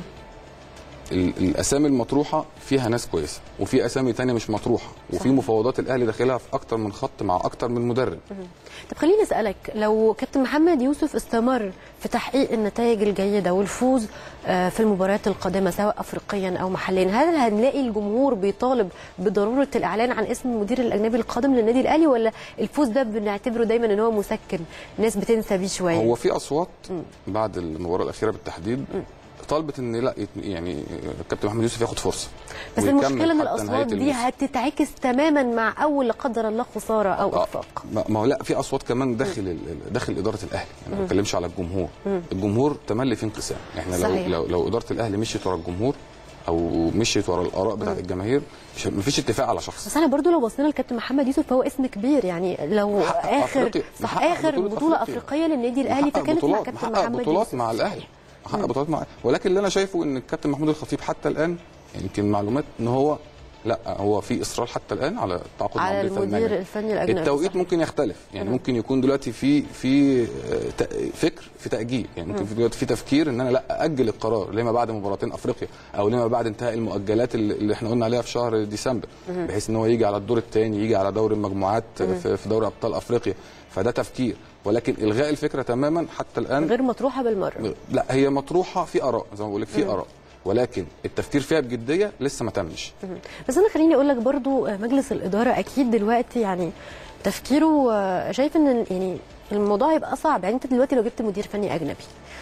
ال- الاسامي المطروحه فيها ناس كويسه وفي اسامي تانية مش مطروحه وفي مفاوضات الاهلي داخلها في اكتر من خط مع اكتر من مدرب طب خليني اسالك لو كابتن محمد يوسف استمر في تحقيق النتائج الجيده والفوز آه، في المباريات القادمه سواء افريقيا او محليا هل هنلاقي الجمهور بيطالب بضروره الاعلان عن اسم المدير الاجنبي القادم للنادي الاهلي ولا الفوز ده بنعتبره دايما ان هو مسكن ناس بتنسى بيه شويه هو في اصوات بعد المباراه الاخيره بالتحديد طالبت ان لا يت- يعني الكابتن محمد يوسف ياخد فرصه بس ويكمل المشكله ان حتى نهاية الاصوات دي الموسم. هتتعكس تماما مع اول لا قدر الله خساره او آه، اخفاق ما ما هو لا في اصوات كمان داخل ال- داخل اداره الاهلي يعني ما بتكلمش على الجمهور الجمهور تملي في انقسام احنا لو صحيح. لو, لو اداره الاهلي مشيت ورا الجمهور او مشيت ورا الاراء بتاعت الجماهير مش ما فيش اتفاق على شخص بس انا برضو لو بصينا لكابتن محمد يوسف فهو اسم كبير يعني لو محقق اخر أفريقيا. صح محقق اخر بطولة بطوله أفريقيا. افريقيه للنادي الاهلي محقق فكانت مع بطولات كابتن محقق محمد بطولات يوسف مع الاهلي محقق بطولات مع ولكن اللي انا شايفه ان الكابتن محمود الخطيب حتى الان يعني يمكن معلومات ان هو لا هو في اصرار حتى الان على التعاقد مع على مدير فني المدير أجنبي. الفني الاجنبي التوقيت صح. ممكن يختلف يعني ممكن يكون دلوقتي في في آه، ت- فكر في تاجيل يعني ممكن في دلوقتي في تفكير ان انا لا اجل القرار لما بعد مباراتين افريقيا او لما بعد انتهاء المؤجلات اللي اللي احنا قلنا عليها في شهر ديسمبر بحيث ان هو يجي على الدور الثاني يجي على دوري المجموعات في في دوري ابطال افريقيا فده تفكير ولكن الغاء الفكره تماما حتى الان غير مطروحه بالمره لا هي مطروحه في اراء زي ما بقول لك في اراء ولكن التفكير فيها بجديه لسه ما تمش بس انا خليني اقول لك برضو آه، مجلس الاداره اكيد دلوقتي يعني تفكيره آه، شايف ان ال- يعني الموضوع هيبقى صعب يعني انت دلوقتي لو جبت مدير فني اجنبي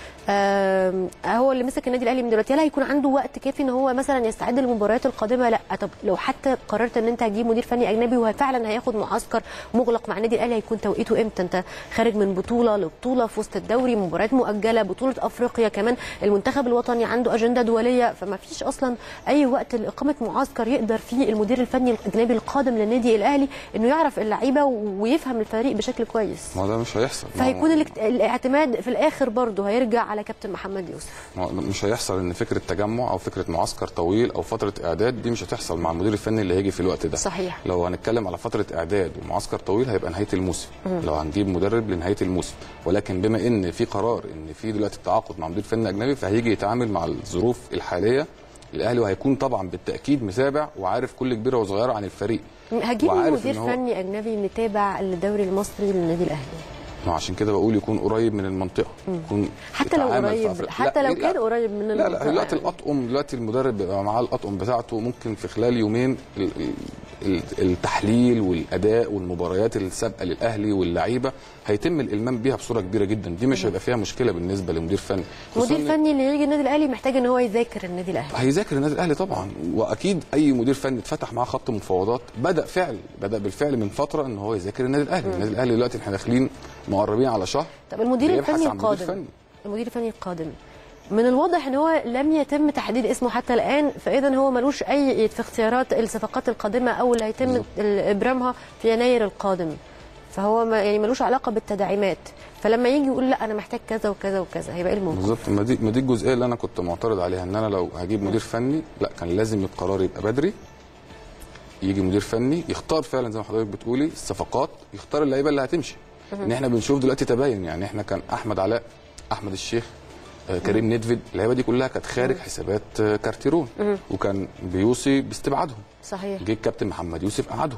آم، هو اللي مسك النادي الاهلي من دلوقتي هل هيكون عنده وقت كافي ان هو مثلا يستعد للمباريات القادمه لا طب لو حتى قررت ان انت هتجيب مدير فني اجنبي وفعلا هياخد معسكر مغلق مع النادي الاهلي هيكون توقيته امتى انت خارج من بطوله لبطوله في وسط الدوري مباريات مؤجله بطوله افريقيا كمان المنتخب الوطني عنده اجنده دوليه فما فيش اصلا اي وقت لاقامه معسكر يقدر فيه المدير الفني الاجنبي القادم للنادي الاهلي انه يعرف اللعيبه ويفهم الفريق بشكل كويس ما هو ده مش هيحصل ما هو- فهيكون الاكت- الاعتماد في الاخر برضه هيرجع على كابتن محمد يوسف ما هو مش هيحصل ان فكره تجمع او فكره معسكر طويل او فتره اعداد دي مش هتحصل مع المدير الفني اللي هيجي في الوقت ده صحيح. لو هنتكلم على فتره اعداد ومعسكر طويل هيبقى نهايه الموسم لو هنجيب مدرب لنهايه الموسم ولكن بما ان في قرار ان في دلوقتي التعاقد مع مدير فني اجنبي فهيجي يتعامل مع الظروف الحاليه الاهلي وهيكون طبعا بالتاكيد متابع وعارف كل كبيره وصغيره عن الفريق هجيب وعارف مدير إن هو- فني اجنبي متابع للدوري المصري للنادي الاهلي ما عشان كده بقول يكون قريب من المنطقه يكون حتى لو يتعامل في قريب أفريقيا. حتى لا، لو لا، كان قريب من لا لا المنطقة دلوقتي يعني. الاطقم دلوقتي المدرب بيبقى معاه الاطقم بتاعته ممكن في خلال يومين ال- ال- ال- التحليل والاداء والمباريات السابقه للاهلي واللعيبه هيتم الالمام بيها بصوره كبيره جدا دي مش هيبقى فيها مشكله بالنسبه لمدير فني خصوصاً مدير إن فني اللي يجي النادي الاهلي محتاج ان هو يذاكر النادي الاهلي هيذاكر النادي الاهلي طبعا واكيد اي مدير فني اتفتح معاه خط مفاوضات بدا فعل بدا بالفعل من فتره ان هو يذاكر النادي الاهلي النادي الاهلي دلوقتي احنا داخلين مقربين على شهر طب المدير بيبحث الفني عن مدير القادم فني. المدير الفني القادم من الواضح ان هو لم يتم تحديد اسمه حتى الان فاذا هو ملوش اي يد في اختيارات الصفقات القادمه او اللي هيتم بالظبط. ال- ابرامها في يناير القادم فهو ما يعني ملوش علاقه بالتدعيمات فلما يجي يقول لا انا محتاج كذا وكذا وكذا هيبقى ايه الموقف بالظبط ما دي ما دي الجزئيه اللي انا كنت معترض عليها ان انا لو هجيب مدير فني لا كان لازم القرار يبقى بدري يجي مدير فني يختار فعلا زي ما حضرتك بتقولي الصفقات يختار اللعيبه اللي هتمشي ان احنا بنشوف دلوقتي تباين يعني احنا كان احمد علاء احمد الشيخ آه، كريم نيدفيد اللعيبه دي كلها كانت خارج حسابات آه، كارتيرون وكان بيوصي باستبعادهم صحيح جه الكابتن محمد يوسف قعدهم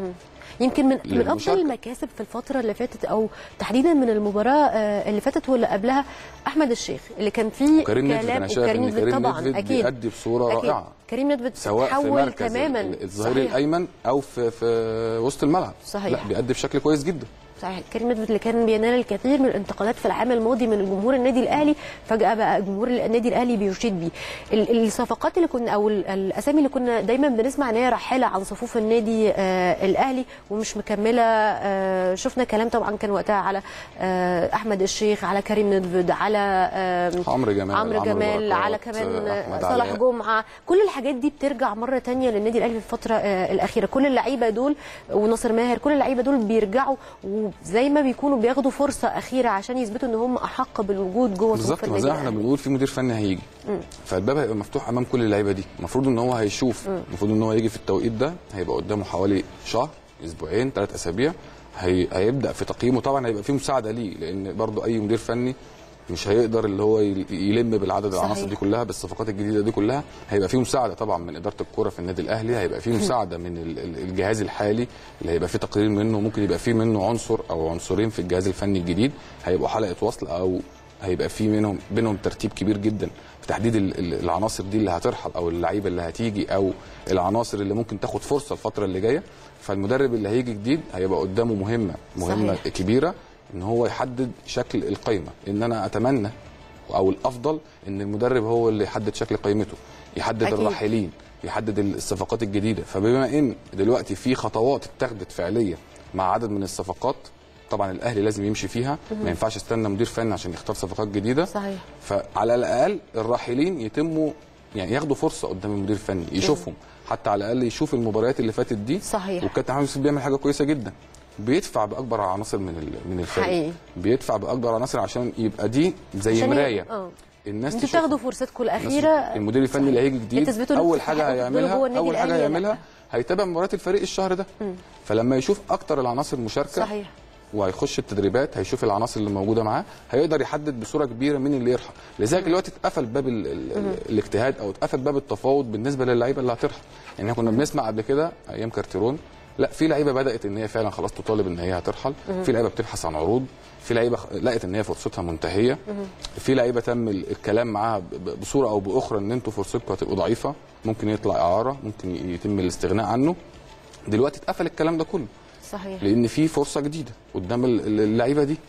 يمكن من من افضل للمشاركة. المكاسب في الفتره اللي فاتت او تحديدا من المباراه آه، اللي فاتت واللي قبلها احمد الشيخ اللي كان فيه وكريم نيدفيد انا شايف ان نيدفيد كريم طبعا نيدفيد اكيد بيأدي بصوره أكيد. رائعه كريم نيدفيد سواء في تحول مركز تماما ال- الظهير صحيح. الايمن او في في وسط الملعب صحيح. لا بيأدي بشكل كويس جدا صحيح كريم نيدفيد اللي كان بينال الكثير من الانتقادات في العام الماضي من جمهور النادي الاهلي فجاه بقى جمهور النادي الاهلي بيشيد بيه ال- الصفقات اللي كنا او ال- الاسامي اللي كنا دايما بنسمع ان هي راحله عن صفوف النادي آه الاهلي ومش مكمله آه شفنا كلام طبعا كان وقتها على آه احمد الشيخ على كريم نيدفيد على آه عمرو جمال عمرو جمال بركات، على كمان آه، أحمد صلاح علاء. جمعه كل الحاجات دي بترجع مره تانية للنادي الاهلي في الفتره آه، الاخيره كل اللعيبه دول وناصر ماهر كل اللعيبه دول بيرجعوا وزي ما بيكونوا بياخدوا فرصه اخيره عشان يثبتوا ان هم احق بالوجود جوه صفوف بالظبط ما النادي زي ما احنا الاهلي بنقول في مدير فني هيجي فالباب هيبقى مفتوح امام كل اللعيبه دي المفروض ان هو هيشوف المفروض ان هو يجي في التوقيت ده هيبقى قدامه حوالي شهر اسبوعين ثلاث اسابيع هي... هيبدا في تقييمه طبعا هيبقى فيه مساعده ليه لان برضو اي مدير فني مش هيقدر اللي هو ي- يلم بالعدد صحيح. العناصر دي كلها بالصفقات الجديده دي كلها هيبقى فيه مساعده طبعا من اداره الكوره في النادي الاهلي هيبقى فيه مساعده من ال- ال- الجهاز الحالي اللي هيبقى فيه تقرير منه ممكن يبقى فيه منه عنصر او عنصرين في الجهاز الفني الجديد هيبقوا حلقه وصل او هيبقى في منهم بينهم ترتيب كبير جدا في تحديد ال- ال- العناصر دي اللي هترحل او اللعيبه اللي هتيجي او العناصر اللي ممكن تاخد فرصه الفتره اللي جايه فالمدرب اللي هيجي جديد هيبقى قدامه مهمه مهمه صحيح. كبيره ان هو يحدد شكل القائمه ان انا اتمنى او الافضل ان المدرب هو اللي يحدد شكل قائمته يحدد أكيد. الراحلين يحدد الصفقات الجديده فبما ان دلوقتي في خطوات اتخذت فعليا مع عدد من الصفقات طبعا الاهلي لازم يمشي فيها ما ينفعش استنى مدير فني عشان يختار صفقات جديده صحيح فعلى الاقل الراحلين يتموا يعني ياخدوا فرصه قدام المدير الفني يشوفهم حتى على الاقل يشوف المباريات اللي فاتت دي صحيح. والكابتن محمد يوسف بيعمل حاجه كويسه جدا بيدفع باكبر عناصر من ال- من الفريق حقيقي. بيدفع باكبر عناصر عشان يبقى دي زي عشان ي- مرايه اه الناس انتوا تشوفها. تاخدوا فرصتكم الناس الاخيره المدير الفني اللي هيجي جديد تثبتوا إن اول انتوا حاجه تستحقوا تفضلوا جوه هيعملها النادي اول حاجه الأهلي ولا هيعملها لأ؟ هيتابع مباريات الفريق الشهر ده فلما يشوف اكتر العناصر مشاركه صحيح وهيخش التدريبات هيشوف العناصر اللي موجوده معاه هيقدر يحدد بصوره كبيره مين اللي يرحل لذلك دلوقتي اتقفل باب ال ال الاجتهاد او اتقفل باب التفاوض بالنسبه للعيبه اللي هترحل يعني احنا كنا بنسمع قبل كده ايام كارتيرون لا في لعيبه بدات ان هي فعلا خلاص تطالب ان هي هترحل في لعيبه بتبحث عن عروض في لعيبه خ- لقت ان هي فرصتها منتهيه في لعيبه تم ال- الكلام معاها ب- ب- بصوره او باخرى ان انتوا فرصتكم هتبقوا ضعيفه ممكن يطلع اعاره ممكن ي- يتم الاستغناء عنه دلوقتي اتقفل الكلام ده كله صحيح لان في فرصه جديده قدام ال- ال- اللعيبه دي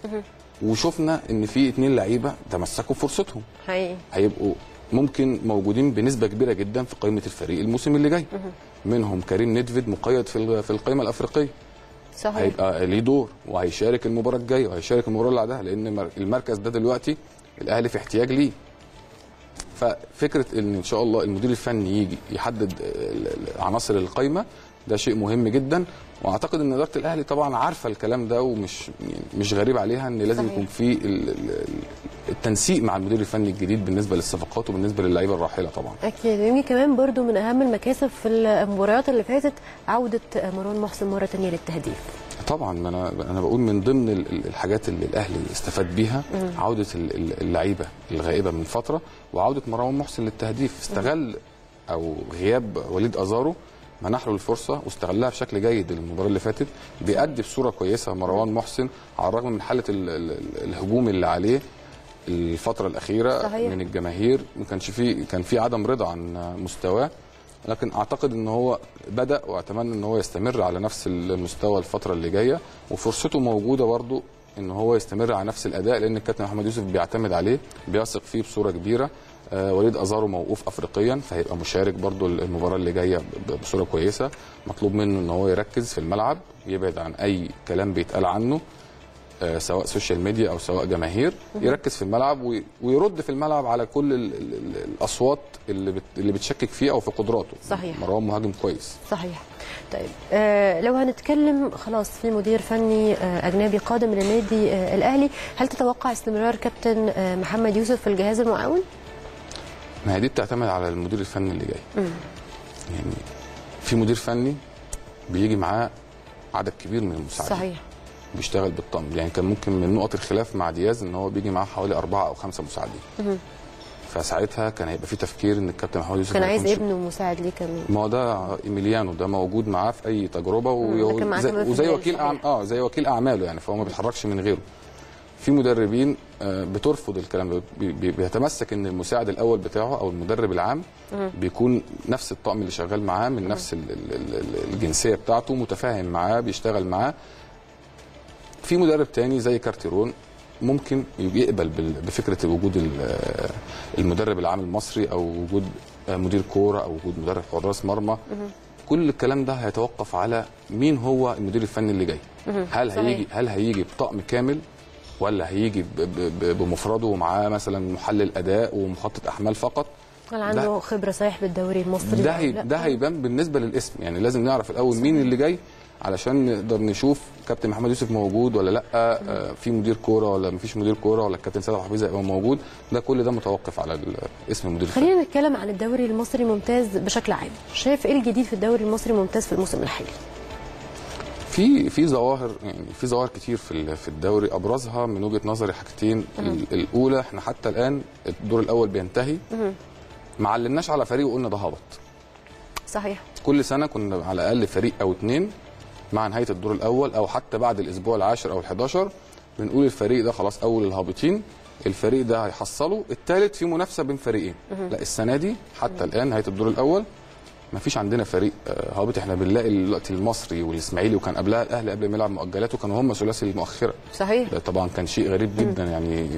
وشفنا ان في اتنين لعيبه تمسكوا بفرصتهم حقيقي هيبقوا ممكن موجودين بنسبه كبيره جدا في قائمه الفريق الموسم اللي جاي منهم كريم نيدفيد مقيد في ال- في القائمه الافريقيه صحيح هيبقى ليه دور وهيشارك المباراه الجايه وهيشارك المباراه اللي بعدها لان مر- المركز ده دلوقتي الاهلي في احتياج ليه ففكره ان ان شاء الله المدير الفني يجي يحدد ال- ال- عناصر القائمه ده شيء مهم جدا واعتقد ان اداره الاهلي طبعا عارفه الكلام ده ومش يعني مش غريب عليها ان لازم صحيح. يكون في ال- ال- التنسيق مع المدير الفني الجديد بالنسبه للصفقات وبالنسبه للعيبه الراحله طبعا اكيد يمكن كمان برضو من اهم المكاسب في المباريات اللي فاتت عوده مروان محسن مره تانية للتهديف طبعا ما انا انا بقول من ضمن ال- ال- الحاجات اللي الاهلي استفاد بيها عوده ال- ال- اللعيبه الغائبه من فتره وعوده مروان محسن للتهديف استغل او غياب وليد ازارو منح له الفرصه واستغلها بشكل جيد المباراه اللي فاتت بيأدي بصوره كويسه مروان محسن على الرغم من حاله ال- ال- الهجوم اللي عليه الفتره الاخيره صحيح. من الجماهير ما كانش فيه كان في عدم رضا عن مستواه لكن اعتقد ان هو بدا واتمنى ان هو يستمر على نفس المستوى الفتره اللي جايه وفرصته موجوده برضو ان هو يستمر على نفس الاداء لان الكابتن محمد يوسف بيعتمد عليه بيثق فيه بصوره كبيره آه وليد ازارو موقوف افريقيا فهيبقى مشارك برضو المباراه اللي جايه ب- بصوره كويسه مطلوب منه ان هو يركز في الملعب يبعد عن اي كلام بيتقال عنه آه، سواء سوشيال ميديا او سواء جماهير يركز في الملعب وي- ويرد في الملعب على كل ال- ال- ال- الاصوات اللي بت- اللي بتشكك فيه او في قدراته صحيح. مروان مهاجم كويس صحيح طيب آه لو هنتكلم خلاص في مدير فني آه اجنبي قادم للنادي آه الاهلي هل تتوقع استمرار كابتن آه محمد يوسف في الجهاز المعاون ما هي دي بتعتمد على المدير الفني اللي جاي يعني في مدير فني بيجي معاه عدد كبير من المساعدين صحيح بيشتغل بالطن يعني كان ممكن من نقط الخلاف مع دياز ان هو بيجي معاه حوالي اربعه او خمسه مساعدين فساعتها كان هيبقى في تفكير ان الكابتن محمد يوسف كان ما عايز يكونش- ابنه مساعد ليه كمان ما هو ده ايميليانو ده موجود معاه في اي تجربه و... لكن معاه زي... كمان في وزي الهلال، وكيل صحيح. أعم... اه زي وكيل اعماله يعني فهو ما بيتحركش من غيره في مدربين آه، بترفض الكلام ده بي- بي- بيتمسك ان المساعد الاول بتاعه او المدرب العام بيكون نفس الطقم اللي شغال معاه من نفس ال- ال- ال- الجنسيه بتاعته متفاهم معاه بيشتغل معاه في مدرب تاني زي كارتيرون ممكن يقبل بال- بفكره وجود ال- المدرب العام المصري او وجود مدير كوره او وجود مدرب حراس مرمى كل الكلام ده هيتوقف على مين هو المدير الفني اللي جاي هل صحيح. هيجي هل هيجي بطقم كامل ولا هيجي ب- ب- ب- بمفرده ومعاه مثلا محلل اداء ومخطط احمال فقط هل عنده خبره صحيح بالدوري المصري ده أو هي لا؟ ده هيبان بالنسبه للاسم يعني لازم نعرف الاول مين اللي جاي علشان نقدر نشوف كابتن محمد يوسف موجود ولا لا آه، في مدير كوره ولا مفيش مدير كوره ولا الكابتن سيد حفيظ هيبقى موجود ده كل ده متوقف على ال- اسم المدير الفني خلينا نتكلم عن الدوري المصري الممتاز بشكل عام شايف ايه الجديد في الدوري المصري الممتاز في الموسم الحالي في في ظواهر يعني في ظواهر كتير في ال- في الدوري ابرزها من وجهه نظري حاجتين ال- الاولى احنا حتى الان الدور الاول بينتهي ما علمناش على فريق وقلنا ده هبط صحيح كل سنه كنا على الاقل فريق او اتنين مع نهايه الدور الاول او حتى بعد الاسبوع العاشر او ال11 بنقول الفريق ده خلاص اول الهابطين الفريق ده هيحصله الثالث في منافسه بين فريقين لا السنه دي حتى الان نهايه الدور الاول ما فيش عندنا فريق آه، هابط احنا بنلاقي دلوقتي المصري والاسماعيلي وكان قبلها الاهلي قبل ما يلعب مؤجلاته كانوا هم ثلاثي المؤخره صحيح ده طبعا كان شيء غريب جدا يعني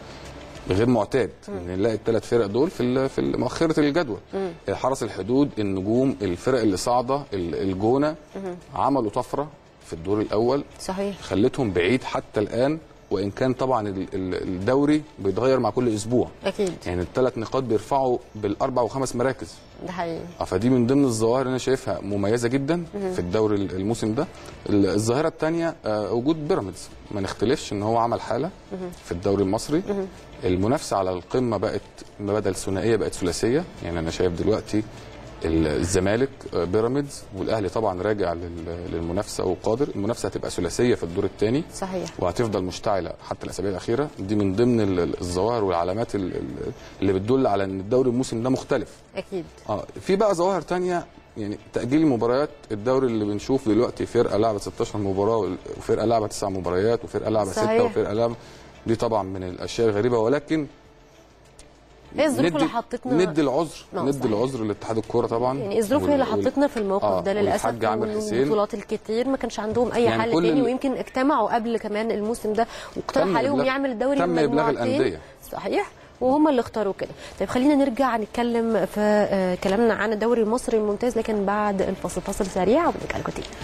غير معتاد ان نلاقي الثلاث فرق دول في ال- في مؤخره الجدول حرس الحدود النجوم الفرق اللي صاعده ال- الجونه عملوا طفره في الدور الاول صحيح خلتهم بعيد حتى الان وان كان طبعا ال- ال- الدوري بيتغير مع كل اسبوع اكيد يعني الثلاث نقاط بيرفعوا بالاربع وخمس مراكز ده حقيقي اه فدي من ضمن الظواهر اللي انا شايفها مميزه جدا في الدوري الموسم ده ال- الظاهره الثانيه وجود بيراميدز ما نختلفش ان هو عمل حاله في الدوري المصري المنافسه على القمه بقت ما بدل ثنائيه بقت ثلاثيه يعني انا شايف دلوقتي ال- الزمالك آه، بيراميدز والاهلي طبعا راجع لل- للمنافسه وقادر المنافسه هتبقى ثلاثيه في الدور الثاني صحيح وهتفضل مشتعله حتى الاسابيع الاخيره دي من ضمن ال- ال- الظواهر والعلامات ال- ال- اللي بتدل على ان الدوري الموسم ده مختلف اكيد اه في بقى ظواهر تانية يعني تأجيل مباريات الدوري اللي بنشوف دلوقتي فرقة لعبت 16 مباراة وفرقة لعبت 9 مباريات وفرقة لعبت 6 صحيح. وفرقة لعبت دي طبعا من الأشياء الغريبة ولكن ايه الظروف اللي ندي- حطتنا ندي العذر نعم، ندي صحيح. العذر لاتحاد الكوره طبعا يعني الظروف هي اللي وال- وال- حطتنا في الموقف آه، ده للاسف والحاج عامر حسين. والبطولات الكتير ما كانش عندهم اي يعني حل كل تاني ال- ويمكن اجتمعوا قبل كمان الموسم ده واقترح تم عليهم إبلاغ- يعمل الدوري تم إبلاغ بمجموعتين. الأندية. صحيح وهم اللي اختاروا كده طيب خلينا نرجع نتكلم في آه، كلامنا عن الدوري المصري الممتاز لكن بعد الفاصل فاصل سريع ونرجع لكم تاني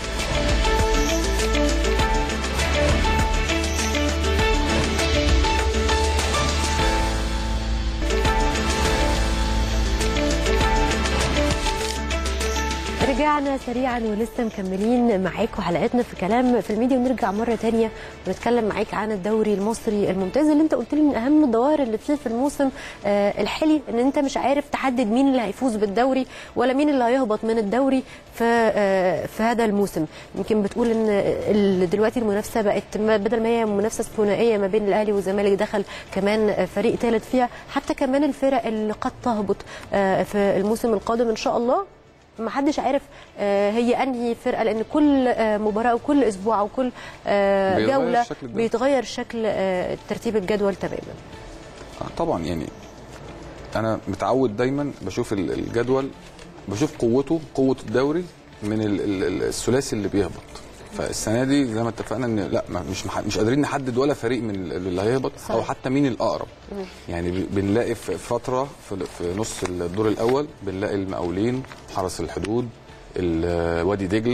رجعنا سريعا ولسه مكملين معاكم حلقتنا في كلام في الميديا ونرجع مره تانية ونتكلم معاك عن الدوري المصري الممتاز اللي انت قلت لي من اهم الظواهر اللي فيه في الموسم آه، الحالي ان انت مش عارف تحدد مين اللي هيفوز بالدوري ولا مين اللي هيهبط من الدوري في آه، في هذا الموسم يمكن بتقول ان ال- دلوقتي المنافسه بقت ما- بدل ما هي منافسه ثنائيه ما بين الاهلي والزمالك دخل كمان آه، فريق ثالث فيها حتى كمان الفرق اللي قد تهبط آه، في الموسم القادم ان شاء الله ما حدش عارف آه، هي انهي فرقه لان كل آه، مباراه او كل اسبوع او كل آه، بيتغير جوله شكل الجدول. بيتغير شكل آه، ترتيب الجدول تماما آه، طبعا يعني انا متعود دايما بشوف ال- الجدول بشوف قوته قوه الدوري من ال- ال- ال- الثلاثي اللي بيهبط فالسنه دي زي ما اتفقنا ان لا ما مش مح- مش قادرين نحدد ولا فريق من ال- اللي هيهبط او صحيح. حتى مين الاقرب يعني ب- بنلاقي في فتره في, في نص الدور الاول بنلاقي المقاولين حرس الحدود ال- وادي دجله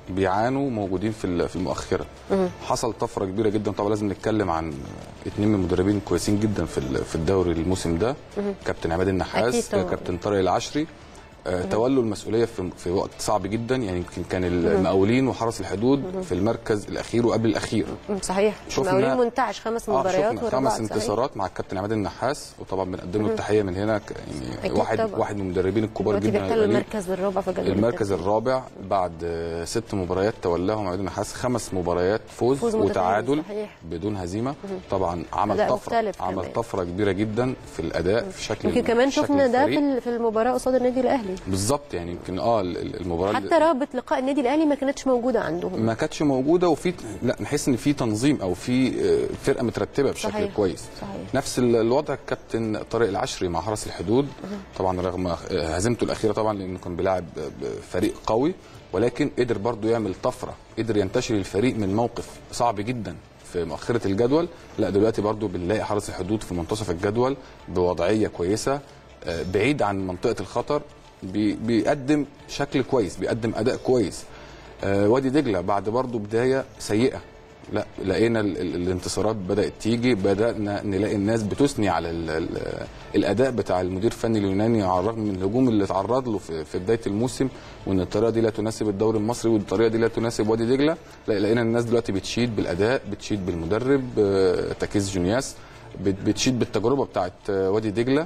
بيعانوا موجودين في ال- في المؤخره حصل طفره كبيره جدا طبعا لازم نتكلم عن اتنين من المدربين كويسين جدا في ال- في الدوري الموسم ده كابتن عماد أكيد النحاس طبعاً. كابتن طارق العشري آه، تولوا المسؤوليه في في وقت صعب جدا يعني يمكن كان المقاولين وحرس الحدود في المركز الاخير وقبل الاخير مم، صحيح شفنا- المقاولين منتعش خمس اه مباريات شفنا ورا خمس بعض، صحيح. انتصارات مع الكابتن عماد النحاس وطبعا بنقدم له التحيه من هنا ك- يعني أكيد واحد طبعاً. واحد من المدربين الكبار دلوقتي جدا بيحتل هيبقى ليه. المركز الرابع في جدول المركز الترتيب. الرابع بعد آه، ست مباريات تولاهم عماد النحاس خمس مباريات فوز, فوز متتالي، وتعادل صحيح. بدون هزيمه طبعا عمل أداء طفره مختلف عمل كمان. طفره كبيره جدا في الاداء في شكل يمكن كمان شكل شفنا ده الفريق. في ال- في المباراه قصاد النادي الاهلي بالظبط يعني يمكن اه ال- ال- المباراه حتى رغبه لقاء النادي الاهلي ما كانتش موجوده عندهم ما كانتش موجوده وفي لا نحس ان في تنظيم او في آه، فرقه مترتبه بشكل صحيح. كويس صحيح. نفس ال- الوضع كابتن طارق العشري مع حرس الحدود طبعا رغم آه، هزيمته الاخيره طبعا لانه كان بيلاعب آه، فريق قوي ولكن قدر برضه يعمل طفره قدر ينتشل الفريق من موقف صعب جدا في مؤخره الجدول لا دلوقتي برضه بنلاقي حرس الحدود في منتصف الجدول بوضعيه كويسه آه، بعيد عن منطقه الخطر بي- بيقدم شكل كويس بيقدم اداء كويس آه، وادي دجله بعد برضه بدايه سيئه لا لقينا ال- ال- الانتصارات بدات تيجي بدانا نلاقي الناس بتثني على ال ال الاداء بتاع المدير الفني اليوناني على الرغم من الهجوم اللي اتعرض له في, في بدايه الموسم وان الطريقه دي لا تناسب الدوري المصري والطريقه دي لا تناسب وادي دجله لا لقينا الناس دلوقتي بتشيد بالاداء بتشيد بالمدرب آه، تاكيز جونياس بت- بتشيد بالتجربه بتاعت آه، وادي دجله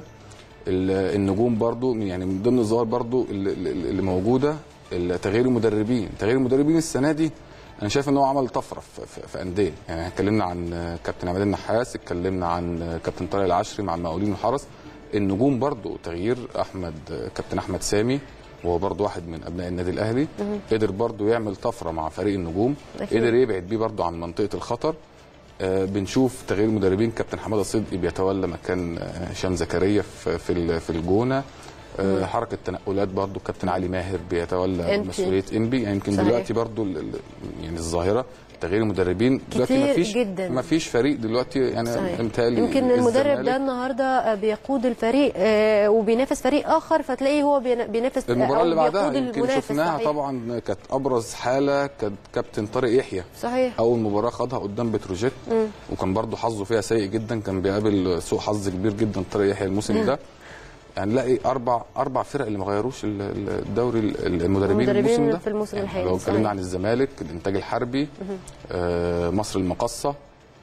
ال- النجوم برضو يعني من ضمن الظواهر برضو اللي, اللي موجوده تغيير المدربين تغيير المدربين السنه دي انا شايف ان هو عمل طفره في, في, في انديه يعني اتكلمنا عن كابتن عماد النحاس اتكلمنا عن كابتن طارق العشري مع المقاولين والحرس النجوم برضو تغيير احمد كابتن احمد سامي وهو برضو واحد من ابناء النادي الاهلي قدر برضو يعمل طفره مع فريق النجوم أكيد. قدر يبعد بيه برضو عن منطقه الخطر آه، بنشوف تغيير مدربين كابتن حماده صدقي بيتولى مكان آه، هشام زكريا في في ال- في الجونه آه، حركه تنقلات برضو كابتن علي ماهر بيتولى إنبي. مسؤوليه انبي يعني يمكن صحيح. دلوقتي برضو ال- ال- يعني الظاهره تغيير المدربين دلوقتي كتير ما فيش جدا. ما فيش فريق دلوقتي يعني صحيح. متهيألي يمكن المدرب الزمالك- ده النهارده آه، بيقود الفريق آه، وبينافس فريق اخر فتلاقيه هو بين- بينافس آه، المباراه أو اللي بعدها بيقود يمكن المنافس، شفناها صحيح. طبعا كانت ابرز حاله كانت كابتن طارق يحيى صحيح اول مباراه خدها قدام بتروجيت وكان برضو حظه فيها سيء جدا كان بيقابل سوء حظ كبير جدا طارق يحيى الموسم ده يعني نلاقي اربع اربع فرق اللي ما غيروش ال- ال- الدوري ال- المدربين, المدربين الموسم ده في الموسم يعني الحالي، لو صحيح. اتكلمنا عن الزمالك الانتاج الحربي آه مصر المقصه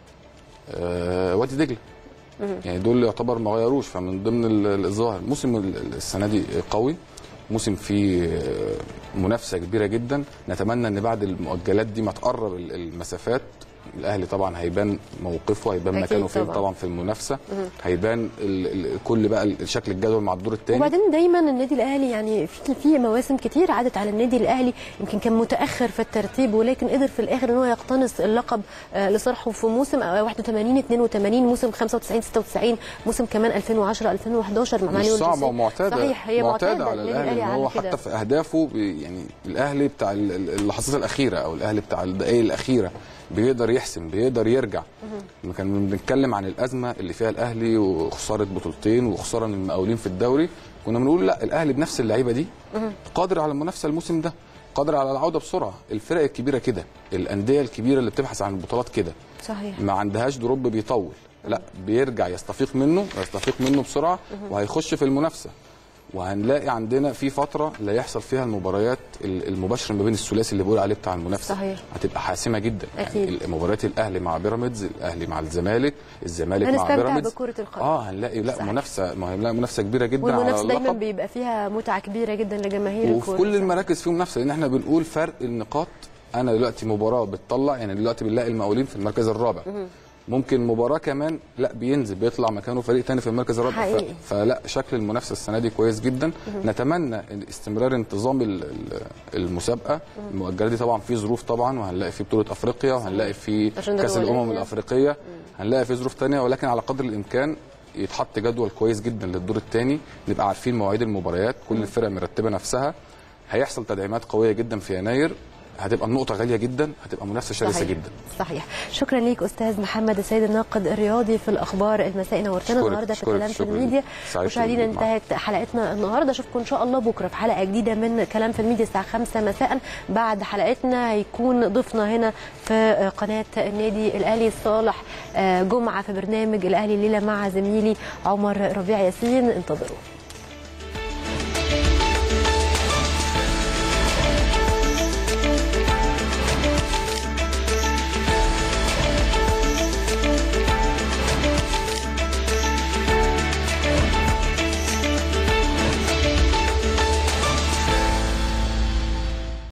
آه وادي دجله يعني دول اللي يعتبر ما غيروش فمن ضمن ال- ال- الظواهر موسم ال- السنه دي قوي موسم فيه آه، منافسه كبيره جدا نتمنى ان بعد المؤجلات دي ما تقرب ال- المسافات الاهلي طبعا هيبان موقفه هيبان أكيد مكانه فين طبعاً. طبعا في المنافسه هيبان ال- ال- كل بقى ال- شكل الجدول مع الدور الثاني وبعدين دايما النادي الاهلي يعني في في مواسم كتير عدت على النادي الاهلي يمكن كان متاخر في الترتيب ولكن قدر في الاخر ان هو يقتنص اللقب آه، لصالحه في موسم آه، 81 82 موسم 95 96 موسم كمان 2010 2011 مع مش مانويل صعبه جوزيه. ومعتاده صحيح هي معتاده, على النادي الاهلي ان هو على كده. حتى في اهدافه بي- يعني الاهلي بتاع ال- ال- اللحظات الاخيره او الاهلي بتاع الدقائق الاخيره بيقدر يحسم بيقدر يرجع لما كان بنتكلم عن الازمه اللي فيها الاهلي وخساره بطولتين وخساره من المقاولين في الدوري كنا بنقول لا الاهلي بنفس اللعيبه دي قادر على المنافسه الموسم ده قادر على العوده بسرعه الفرق الكبيره كده الانديه الكبيره اللي بتبحث عن البطولات كده صحيح ما عندهاش دروب بيطول لا بيرجع يستفيق منه يستفيق منه بسرعه وهيخش في المنافسه وهنلاقي عندنا في فتره لا يحصل فيها المباريات ال- المباشره ما بين الثلاثي اللي بقول عليه بتاع المنافسه صحيح. هتبقى حاسمه جدا أكيد. يعني مباريات الاهلي مع بيراميدز الاهلي مع الزمالك الزمالك مع هنستمتع بيراميدز بكرة القدم. اه هنلاقي لا صحيح. منافسه ما هنلاقي منافسه كبيره جدا على والمنافسه دايما اللقب بيبقى فيها متعه كبيره جدا لجماهير وفي الكورة. كل المراكز فيه منافسه لان احنا بنقول فرق النقاط انا دلوقتي مباراه بتطلع يعني دلوقتي بنلاقي المقاولين في المركز الرابع ممكن مباراه كمان لا بينزل بيطلع مكانه فريق تاني في المركز الرابع حقيقي. ف... فلا شكل المنافسه السنه دي كويس جدا نتمنى إن استمرار انتظام ال- ال- المسابقه المؤجله دي طبعا في ظروف طبعا وهنلاقي في بطوله افريقيا وهنلاقي في عشان ده كاس الأولى. الامم الافريقيه هنلاقي في ظروف تانية ولكن على قدر الامكان يتحط جدول كويس جدا للدور الثاني نبقى عارفين مواعيد المباريات كل الفرق مرتبه نفسها هيحصل تدعيمات قويه جدا في يناير هتبقى النقطه غاليه جدا هتبقى منافسه شرسه صحيح. جدا صحيح شكرا ليك استاذ محمد السيد الناقد الرياضي في الاخبار المسائي نورتنا أشكرك، النهارده في أشكرك، كلام في شكراً الميديا سعيد مشاهدينا بالوجود معك. انتهت حلقتنا النهارده اشوفكم ان شاء الله بكره في حلقه جديده من كلام في الميديا الساعه 5 مساء بعد حلقتنا هيكون ضيفنا هنا في قناه النادي الاهلي صالح آه، جمعه في برنامج الاهلي الليله مع زميلي عمر ربيع ياسين انتظروا